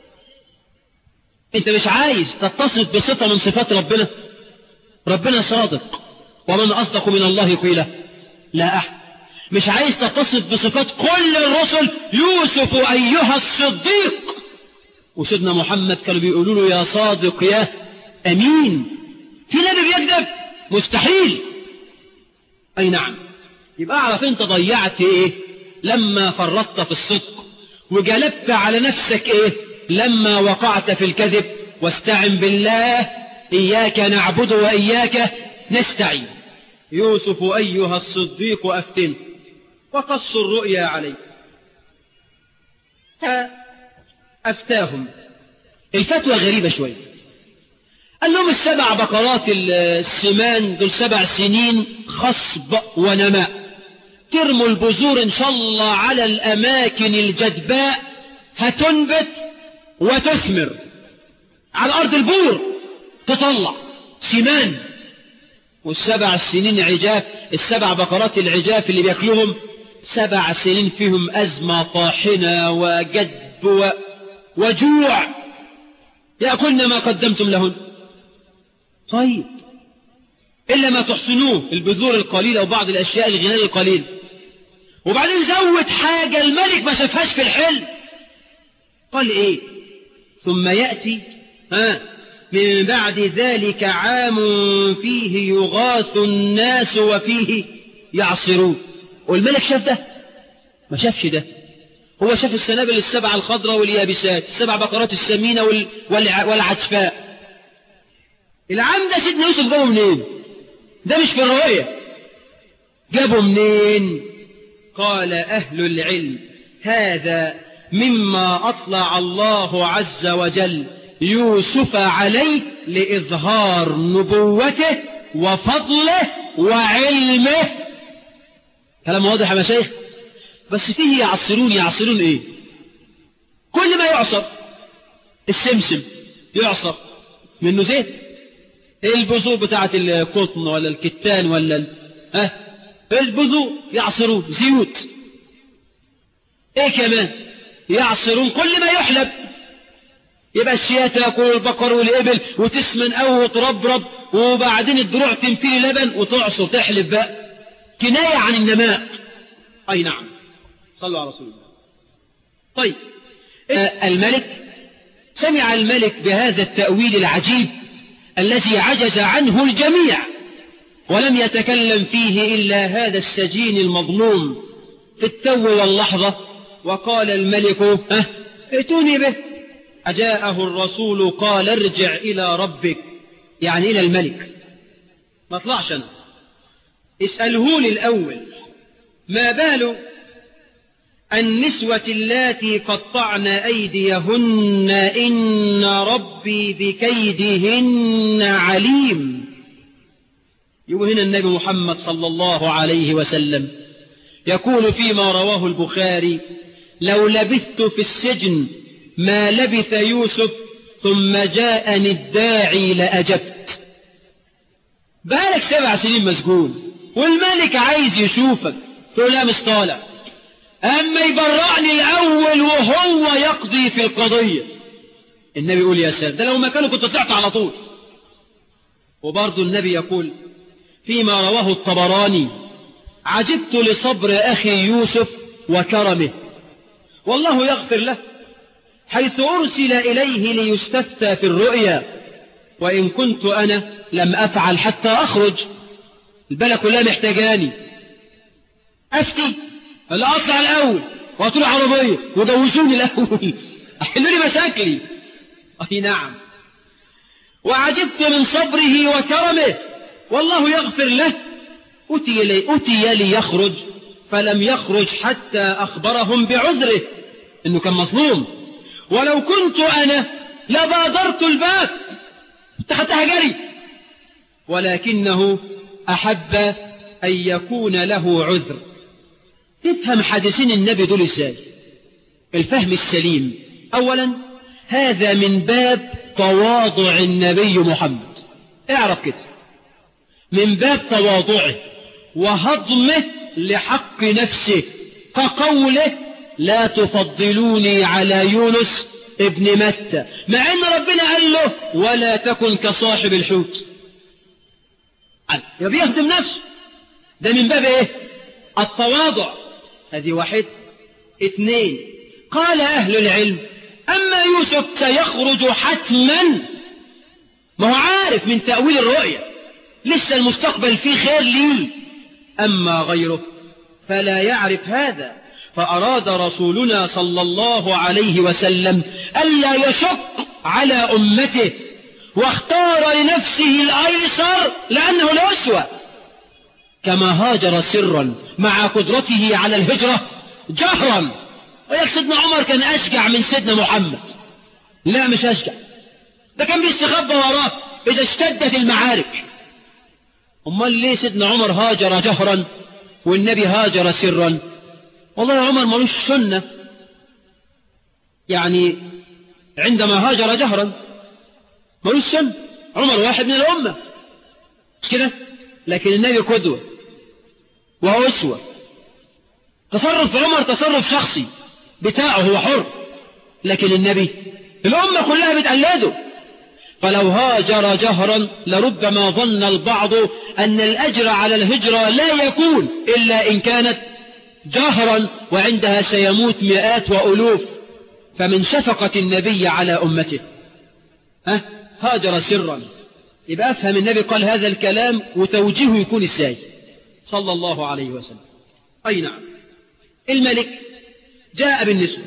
انت مش عايز تتصف بصفة من صفات ربنا ربنا صادق ومن أصدق من الله قيلا لا أحد مش عايز تتصف بصفات كل الرسل يوسف أيها الصديق وسيدنا محمد كانوا بيقولوا له يا صادق يا أمين في نبي بيكذب مستحيل أي نعم يبقى أعرف أنت ضيعت إيه لما فرطت في الصدق وجلبت على نفسك إيه لما وقعت في الكذب واستعن بالله إياك نعبد وإياك نستعين يوسف أيها الصديق أفتن وقص الرؤيا عليه فأفتاهم الفتوى غريبة شوية قال لهم السبع بقرات السمان دول سبع سنين خصب ونماء ترموا البذور إن شاء الله على الأماكن الجدباء هتنبت وتثمر على أرض البور تطلع سمان والسبع سنين عجاف السبع بقرات العجاف اللي بياكلوهم سبع سنين فيهم أزمة طاحنة وجدب و... وجوع يأكلن ما قدمتم لهن طيب إلا ما تحسنوه البذور القليلة وبعض الأشياء الغناء القليل وبعدين زود حاجة الملك ما شافهاش في الحلم قال إيه ثم يأتي ها من بعد ذلك عام فيه يغاث الناس وفيه يعصرون والملك شاف ده ما شافش ده هو شاف السنابل السبع الخضراء واليابسات السبع بقرات السمينة وال... والع... والعجفاء العام ده سيدنا يوسف جابه منين ده مش في الرؤية جابه منين قال أهل العلم هذا مما أطلع الله عز وجل يوسف عليه لإظهار نبوته وفضله وعلمه كلام واضح يا مشايخ بس فيه يعصرون يعصرون ايه كل ما يعصر السمسم يعصر منه زيت البذور بتاعت القطن ولا الكتان ولا ال... ها البذور يعصرون زيوت ايه كمان يعصرون كل ما يحلب يبقى الشياة تاكل البقر والإبل وتسمن أو وتربرب وبعدين الدروع تمتلي لبن وتعصر تحلب بقى كناية عن النماء أي نعم صلوا على رسول الله طيب الملك سمع الملك بهذا التأويل العجيب الذي عجز عنه الجميع ولم يتكلم فيه إلا هذا السجين المظلوم في التو واللحظة وقال الملك اه ائتوني به أجاءه الرسول قال ارجع إلى ربك يعني إلى الملك ما طلعش أنا اسأله لي الأول ما بال النسوة اللاتي قطعن أيديهن إن ربي بكيدهن عليم يقول هنا النبي محمد صلى الله عليه وسلم يقول فيما رواه البخاري لو لبثت في السجن ما لبث يوسف ثم جاءني الداعي لأجبت بقالك سبع سنين مسجون والملك عايز يشوفك تقول لا مش طالع أما يبرعني الأول وهو يقضي في القضية النبي يقول يا سلام ده لو مكانه كنت طلعت على طول وبرضه النبي يقول فيما رواه الطبراني عجبت لصبر أخي يوسف وكرمه والله يغفر له حيث أرسل إليه ليستفتى في الرؤيا وإن كنت أنا لم أفعل حتى أخرج البلد كلها محتاجاني أفتي لا أطلع الأول وأطول عربية ودوشوني الأول أحلوا لي مشاكلي أي نعم وعجبت من صبره وكرمه والله يغفر له أتي لي, أتي لي يخرج فلم يخرج حتى أخبرهم بعذره إنه كان مظلوم ولو كنت أنا لبادرت الباب اتخذتها جري ولكنه أحب أن يكون له عذر تفهم حديثين النبي دول ازاي الفهم السليم أولا هذا من باب تواضع النبي محمد اعرف كده من باب تواضعه وهضمه لحق نفسه كقوله لا تفضلوني على يونس ابن متى مع ان ربنا قال له ولا تكن كصاحب الحوت يبقى بيخدم نفسه ده من باب ايه التواضع هذه واحد اثنين قال اهل العلم اما يوسف سيخرج حتما ما هو عارف من تأويل الرؤية لسه المستقبل فيه خير ليه أما غيره فلا يعرف هذا فأراد رسولنا صلى الله عليه وسلم ألا يشق على أمته واختار لنفسه الأيسر لأنه الأسوة كما هاجر سرا مع قدرته على الهجرة جهرا ويقول سيدنا عمر كان أشجع من سيدنا محمد لا مش أشجع ده كان بيستخبى وراه إذا اشتدت المعارك أمال ليه سيدنا عمر هاجر جهرا والنبي هاجر سرا والله يا عمر ملوش سنة يعني عندما هاجر جهرا ملوش سنة عمر واحد من الأمة مش كده لكن النبي قدوة وهو أسوة تصرف عمر تصرف شخصي بتاعه هو حر لكن النبي الأمة كلها بتقلده فلو هاجر جهرا لربما ظن البعض أن الأجر على الهجرة لا يكون إلا إن كانت جهرا وعندها سيموت مئات وألوف فمن شفقة النبي على أمته ها هاجر سرا يبقى أفهم النبي قال هذا الكلام وتوجيهه يكون ازاي صلى الله عليه وسلم أي نعم الملك جاء بالنسبة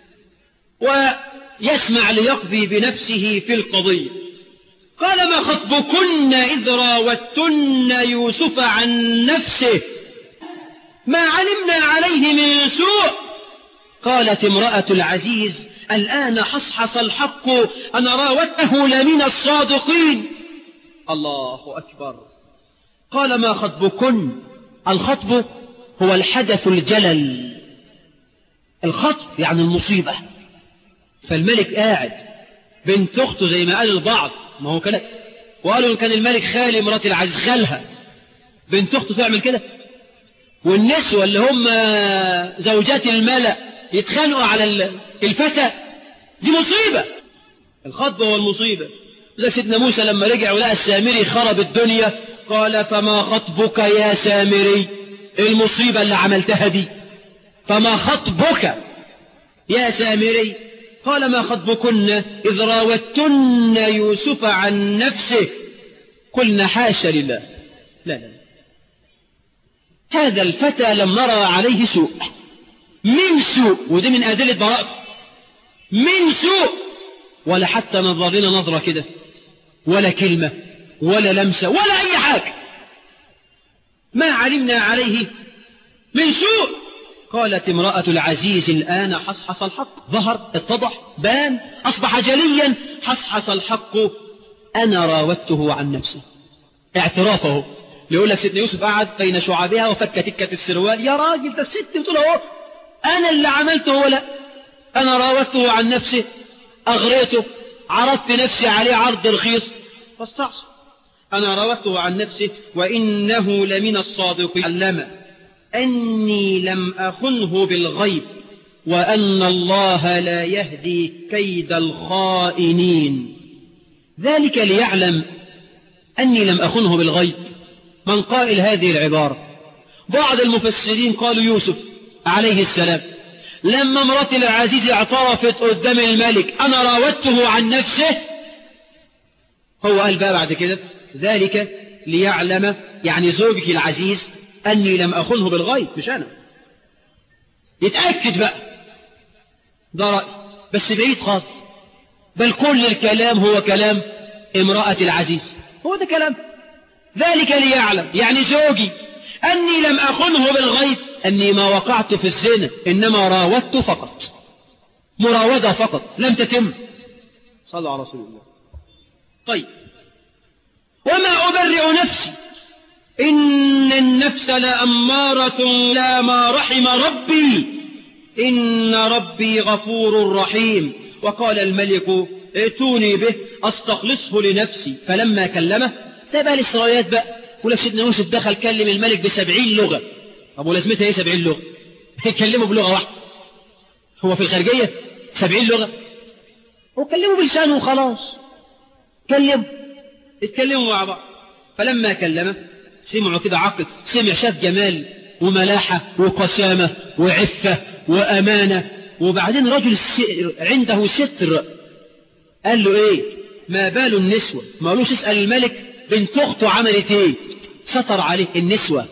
ويسمع ليقضي بنفسه في القضية قال ما خطبكن إذ راوتن يوسف عن نفسه ما علمنا عليه من سوء قالت امرأة العزيز الآن حصحص الحق أنا راوته لمن الصادقين الله أكبر قال ما خطبكن الخطب هو الحدث الجلل الخطب يعني المصيبة فالملك قاعد بنت أخته زي ما قال البعض ما هو كده وقالوا كان الملك خالي مرات العزيز خالها بنت أخته تعمل كده والنسوة اللي هم زوجات الملأ يتخانقوا على الفتى دي مصيبة الخطبة والمصيبة زي سيدنا موسى لما رجع ولقى السامري خرب الدنيا قال فما خطبك يا سامري المصيبة اللي عملتها دي فما خطبك يا سامري قال ما خطبكن إذ راوتن يوسف عن نفسه قلنا حاشا لله لا لا هذا الفتى لم نرى عليه سوء من سوء ودي من أدلة براءته من سوء ولا حتى نظر لنا نظرة كده ولا كلمة ولا لمسة ولا أي حاجة ما علمنا عليه من سوء قالت امرأة العزيز الآن حصحص الحق ظهر اتضح بان أصبح جليا حصحص الحق أنا راودته عن نفسه اعترافه يقول لك سيدنا يوسف قعد بين شعابها وفك تكة السروال يا راجل ده الست بتقول اهو أنا اللي عملته ولا أنا راودته عن نفسه أغريته عرضت نفسي عليه عرض رخيص فاستعصى أنا راودته عن نفسه وإنه لمن الصادقين علم أني لم أخنه بالغيب وأن الله لا يهدي كيد الخائنين ذلك ليعلم أني لم أخنه بالغيب من قائل هذه العبارة بعض المفسرين قالوا يوسف عليه السلام لما امرأة العزيز اعترفت قدام الملك أنا راودته عن نفسه هو قال بقى بعد كده ذلك ليعلم يعني زوجك العزيز أني لم أخنه بالغيب مش أنا يتأكد بقى ده رأي بس بعيد خالص بل كل الكلام هو كلام امرأة العزيز هو ده كلام ذلك ليعلم يعني زوجي أني لم أخنه بالغيب أني ما وقعت في الزنا إنما راودت فقط مراودة فقط لم تتم صلوا على رسول الله طيب وما أبرئ نفسي إن النفس لأمارة لا ما رحم ربي إن ربي غفور رحيم وقال الملك ائتوني به أستخلصه لنفسي فلما كلمه تبقى الإسرائيليات بقى يقول سيدنا يوسف دخل كلم الملك بسبعين لغة طب ولازمتها ايه سبعين لغة يكلمه بلغة واحدة هو في الخارجية سبعين لغة وكلمه بلسانه وخلاص كلم اتكلموا مع بعض فلما كلمه سمعوا كده عقل سمع شاف جمال وملاحة وقسامة وعفة وأمانة وبعدين رجل عنده ستر قال له ايه ما بال النسوة ما قالوش اسأل الملك بنت اخته عملت ايه سطر عليه النسوة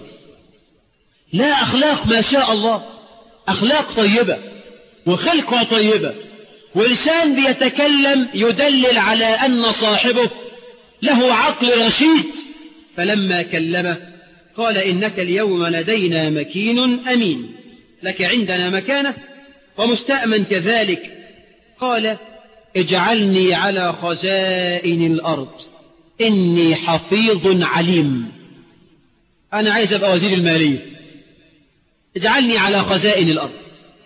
لا أخلاق ما شاء الله أخلاق طيبة وخلقة طيبة ولسان بيتكلم يدلل على أن صاحبه له عقل رشيد فلما كلمه قال إنك اليوم لدينا مكين أمين لك عندنا مكانة ومستأمن كذلك قال اجعلني على خزائن الأرض إني حفيظ عليم أنا عايز أبقى وزير المالية اجعلني على خزائن الأرض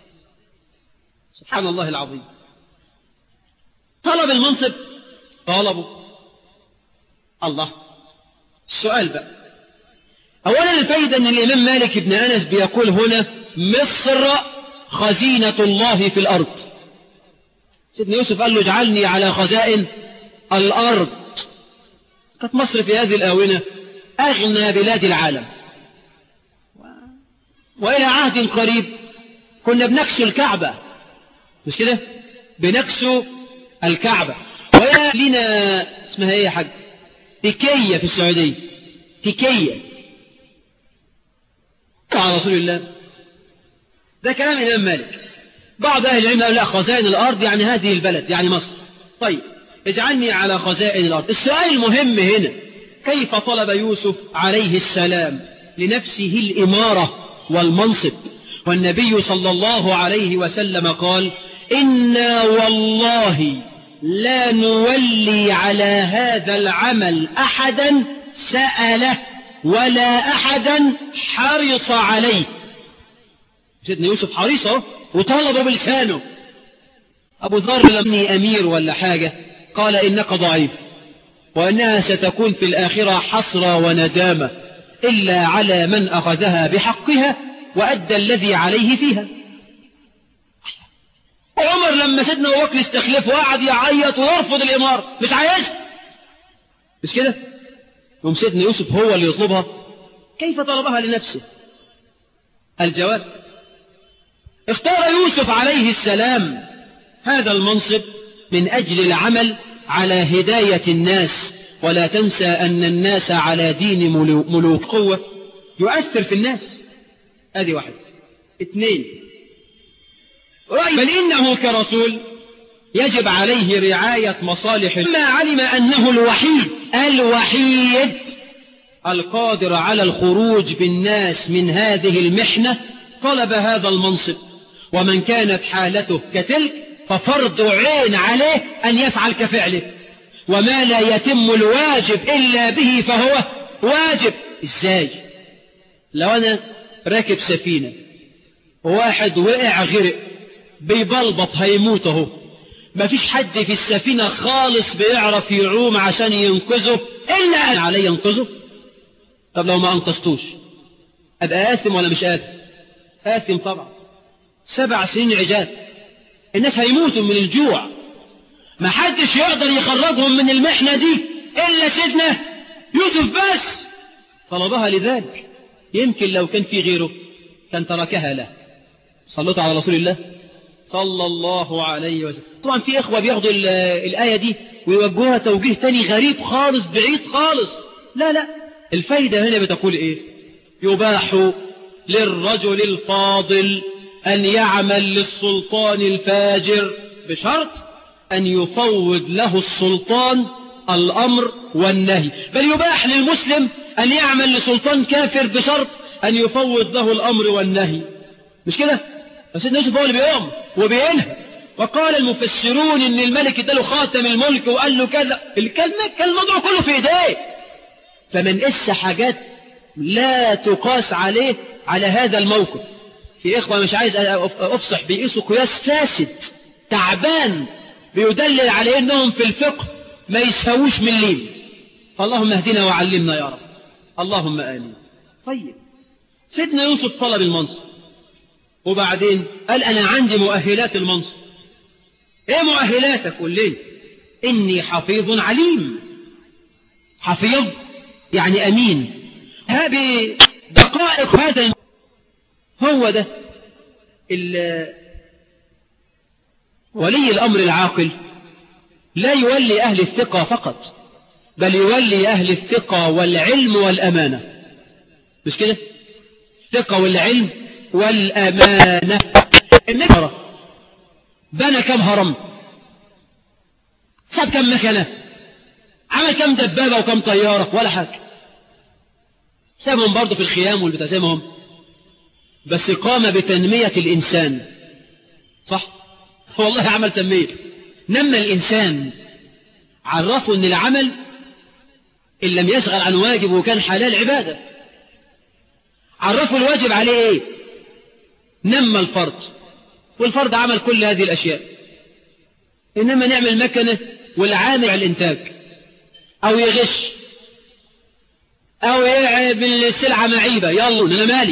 سبحان الله العظيم طلب المنصب طلبه الله السؤال بقى أولا الفايدة أن الإمام مالك بن أنس بيقول هنا مصر خزينة الله في الأرض سيدنا يوسف قال له اجعلني على خزائن الأرض كانت مصر في هذه الآونة أغنى بلاد العالم وإلى عهد قريب كنا بنكسو الكعبة مش كده بنكسو الكعبة وإلى لنا اسمها ايه يا حاج تكية في السعودية تكية على رسول الله ده كلام الإمام مالك بعض أهل العلم قالوا لا خزائن الأرض يعني هذه البلد يعني مصر طيب اجعلني على خزائن الأرض السؤال المهم هنا كيف طلب يوسف عليه السلام لنفسه الإمارة والمنصب والنبي صلى الله عليه وسلم قال إنا والله لا نولي على هذا العمل أحدا سأله ولا أحدا حرص عليه سيدنا يوسف حريصه وطلب بلسانه أبو ذر لمني أمير ولا حاجة قال إنك ضعيف وأنها ستكون في الآخرة حسرة وندامة إلا على من أخذها بحقها وأدى الذي عليه فيها عمر لما سيدنا أبو بكر استخلفه وقعد يعيط ويرفض الإمارة مش عايز مش كده يوم سيدنا يوسف هو اللي يطلبها كيف طلبها لنفسه الجواب اختار يوسف عليه السلام هذا المنصب من أجل العمل على هداية الناس ولا تنسى أن الناس على دين ملوك قوة يؤثر في الناس هذه واحد اثنين رأي بل إنه كرسول يجب عليه رعاية مصالح ما علم أنه الوحيد الوحيد القادر على الخروج بالناس من هذه المحنة طلب هذا المنصب ومن كانت حالته كتلك ففرض عين عليه أن يفعل كفعله وما لا يتم الواجب إلا به فهو واجب إزاي لو أنا راكب سفينة وواحد وقع غرق بيبلبط هيموت اهو مفيش حد في السفينة خالص بيعرف يعوم عشان ينقذه إلا أنا علي ينقذه طب لو ما أنقذتوش أبقى آثم ولا مش آثم آثم طبعا سبع سنين عجاب الناس هيموتوا من الجوع ما حدش يقدر يخرجهم من المحنة دي إلا سيدنا يوسف بس طلبها لذلك يمكن لو كان في غيره كان تركها له صلوا على رسول الله صلى الله عليه وسلم طبعا في إخوة بياخدوا الآية دي ويوجهوها توجيه تاني غريب خالص بعيد خالص لا لا الفايدة هنا بتقول إيه يباح للرجل الفاضل أن يعمل للسلطان الفاجر بشرط أن يفوض له السلطان الأمر والنهي بل يباح للمسلم أن يعمل لسلطان كافر بشرط أن يفوض له الأمر والنهي مش كده سيدنا يوسف هو اللي بيقوم وبينهى وقال المفسرون ان الملك اداله خاتم الملك وقال له كذا الكلمة كان الموضوع كله في ايديه فمن قس حاجات لا تقاس عليه على هذا الموقف في اخوة مش عايز افصح بيقيسوا قياس فاسد تعبان بيدلل على انهم في الفقه ما يسهوش من لين اللهم اهدنا وعلمنا يا رب اللهم آمين طيب سيدنا يوسف طلب المنصب وبعدين قال أنا عندي مؤهلات المنصب ايه مؤهلاتك قول لي إني حفيظ عليم حفيظ يعني أمين هذه دقائق هذا هو ده ولي الأمر العاقل لا يولي أهل الثقة فقط بل يولي أهل الثقة والعلم والأمانة مش كده الثقة والعلم والأمانة النبي بنى كم هرم ساب كم مكنة عمل كم دبابة وكم طيارة ولا حاجة سابهم برضه في الخيام والبتسامهم بس قام بتنمية الإنسان صح والله عمل تنمية نمى الإنسان عرفوا أن العمل إن لم يشغل عن واجب وكان حلال عبادة عرفوا الواجب عليه إيه نمى الفرد والفرد عمل كل هذه الأشياء إنما نعمل مكنة والعامل على الإنتاج أو يغش أو يلعب السلعة معيبة يلا أنا مالي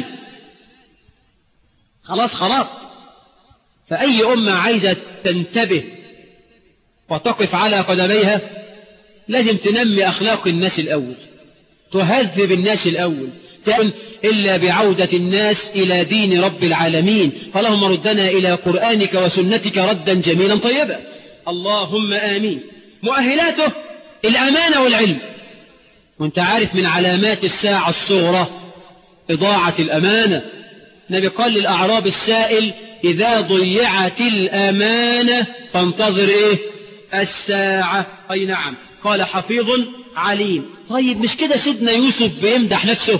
خلاص خلاص فأي أمة عايزة تنتبه وتقف على قدميها لازم تنمي أخلاق الناس الأول تهذب الناس الأول تكن إلا بعودة الناس إلى دين رب العالمين فاللهم ردنا إلى قرآنك وسنتك ردا جميلا طيبا اللهم آمين مؤهلاته الأمانة والعلم وانت عارف من علامات الساعة الصغرى إضاعة الأمانة النبي قال للأعراب السائل إذا ضيعت الأمانة فانتظر إيه الساعة أي نعم قال حفيظ عليم طيب مش كده سيدنا يوسف بيمدح نفسه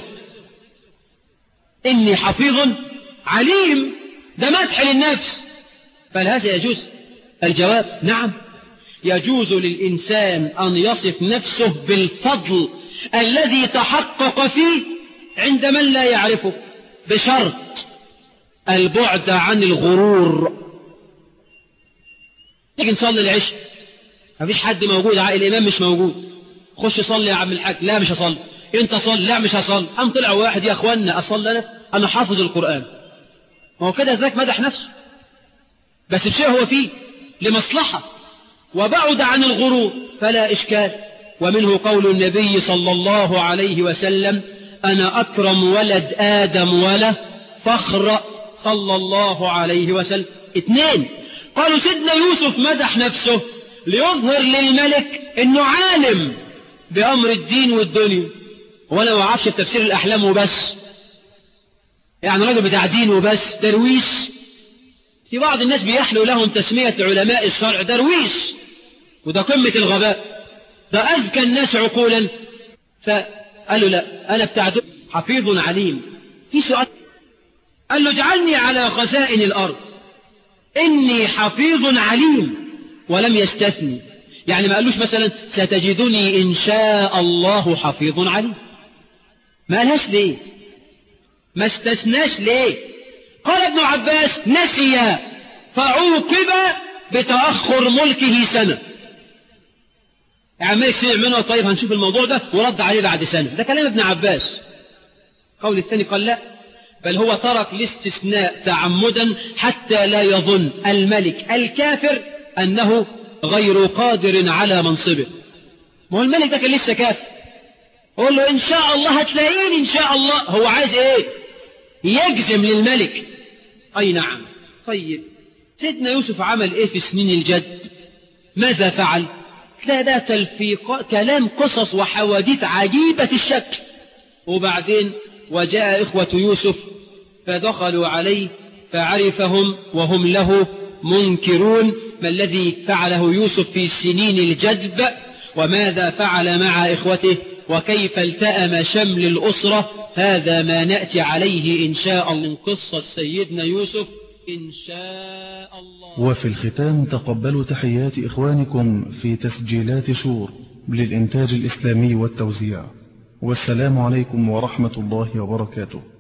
إني حفيظ عليم ده مدح للنفس فهل هذا يجوز الجواب نعم يجوز للإنسان أن يصف نفسه بالفضل الذي تحقق فيه عند من لا يعرفه بشرط البعد عن الغرور تيجي نصلي العشاء مفيش حد موجود الإمام مش موجود خش صلي يا عم الحاج لا مش هصلي انت صلي لا مش هصلي قام طلع واحد يا اخوانا اصلي انا انا حافظ القرآن ما هو كده ذاك مدح نفسه بس الشيء هو فيه لمصلحة وبعد عن الغرور فلا إشكال ومنه قول النبي صلى الله عليه وسلم أنا أكرم ولد آدم ولا فخر صلى الله عليه وسلم اثنين قالوا سيدنا يوسف مدح نفسه ليظهر للملك انه عالم بأمر الدين والدنيا ولا ما عرفش بتفسير الأحلام وبس يعني راجل بتاع دين وبس درويش في بعض الناس بيحلو لهم تسمية علماء الشرع درويش وده قمة الغباء ده أذكى الناس عقولا فقالوا لا أنا بتاع حفيظ عليم في سؤال قال له اجعلني على خزائن الأرض إني حفيظ عليم ولم يستثني يعني ما قالوش مثلا ستجدني إن شاء الله حفيظ عليم ما قالهاش ليه ما استثناش ليه قال ابن عباس نسي فعوقب بتأخر ملكه سنة يعني ما يسمع منه طيب هنشوف الموضوع ده ورد عليه بعد سنة ده كلام ابن عباس قول الثاني قال لا بل هو ترك الاستثناء تعمدا حتى لا يظن الملك الكافر أنه غير قادر على منصبه ما هو الملك ده كان لسه كافر قول له إن شاء الله هتلاقيني إن شاء الله هو عايز إيه يجزم للملك أي نعم طيب سيدنا يوسف عمل إيه في سنين الجد ماذا فعل لا ده تلفيق كلام قصص وحواديت عجيبة الشكل وبعدين وجاء إخوة يوسف فدخلوا عليه فعرفهم وهم له منكرون ما الذي فعله يوسف في سنين الجدب وماذا فعل مع إخوته وكيف التأم شمل الأسرة هذا ما نأتي عليه إن شاء الله من قصة سيدنا يوسف إن شاء الله وفي الختام تقبلوا تحيات إخوانكم في تسجيلات شور للإنتاج الإسلامي والتوزيع والسلام عليكم ورحمة الله وبركاته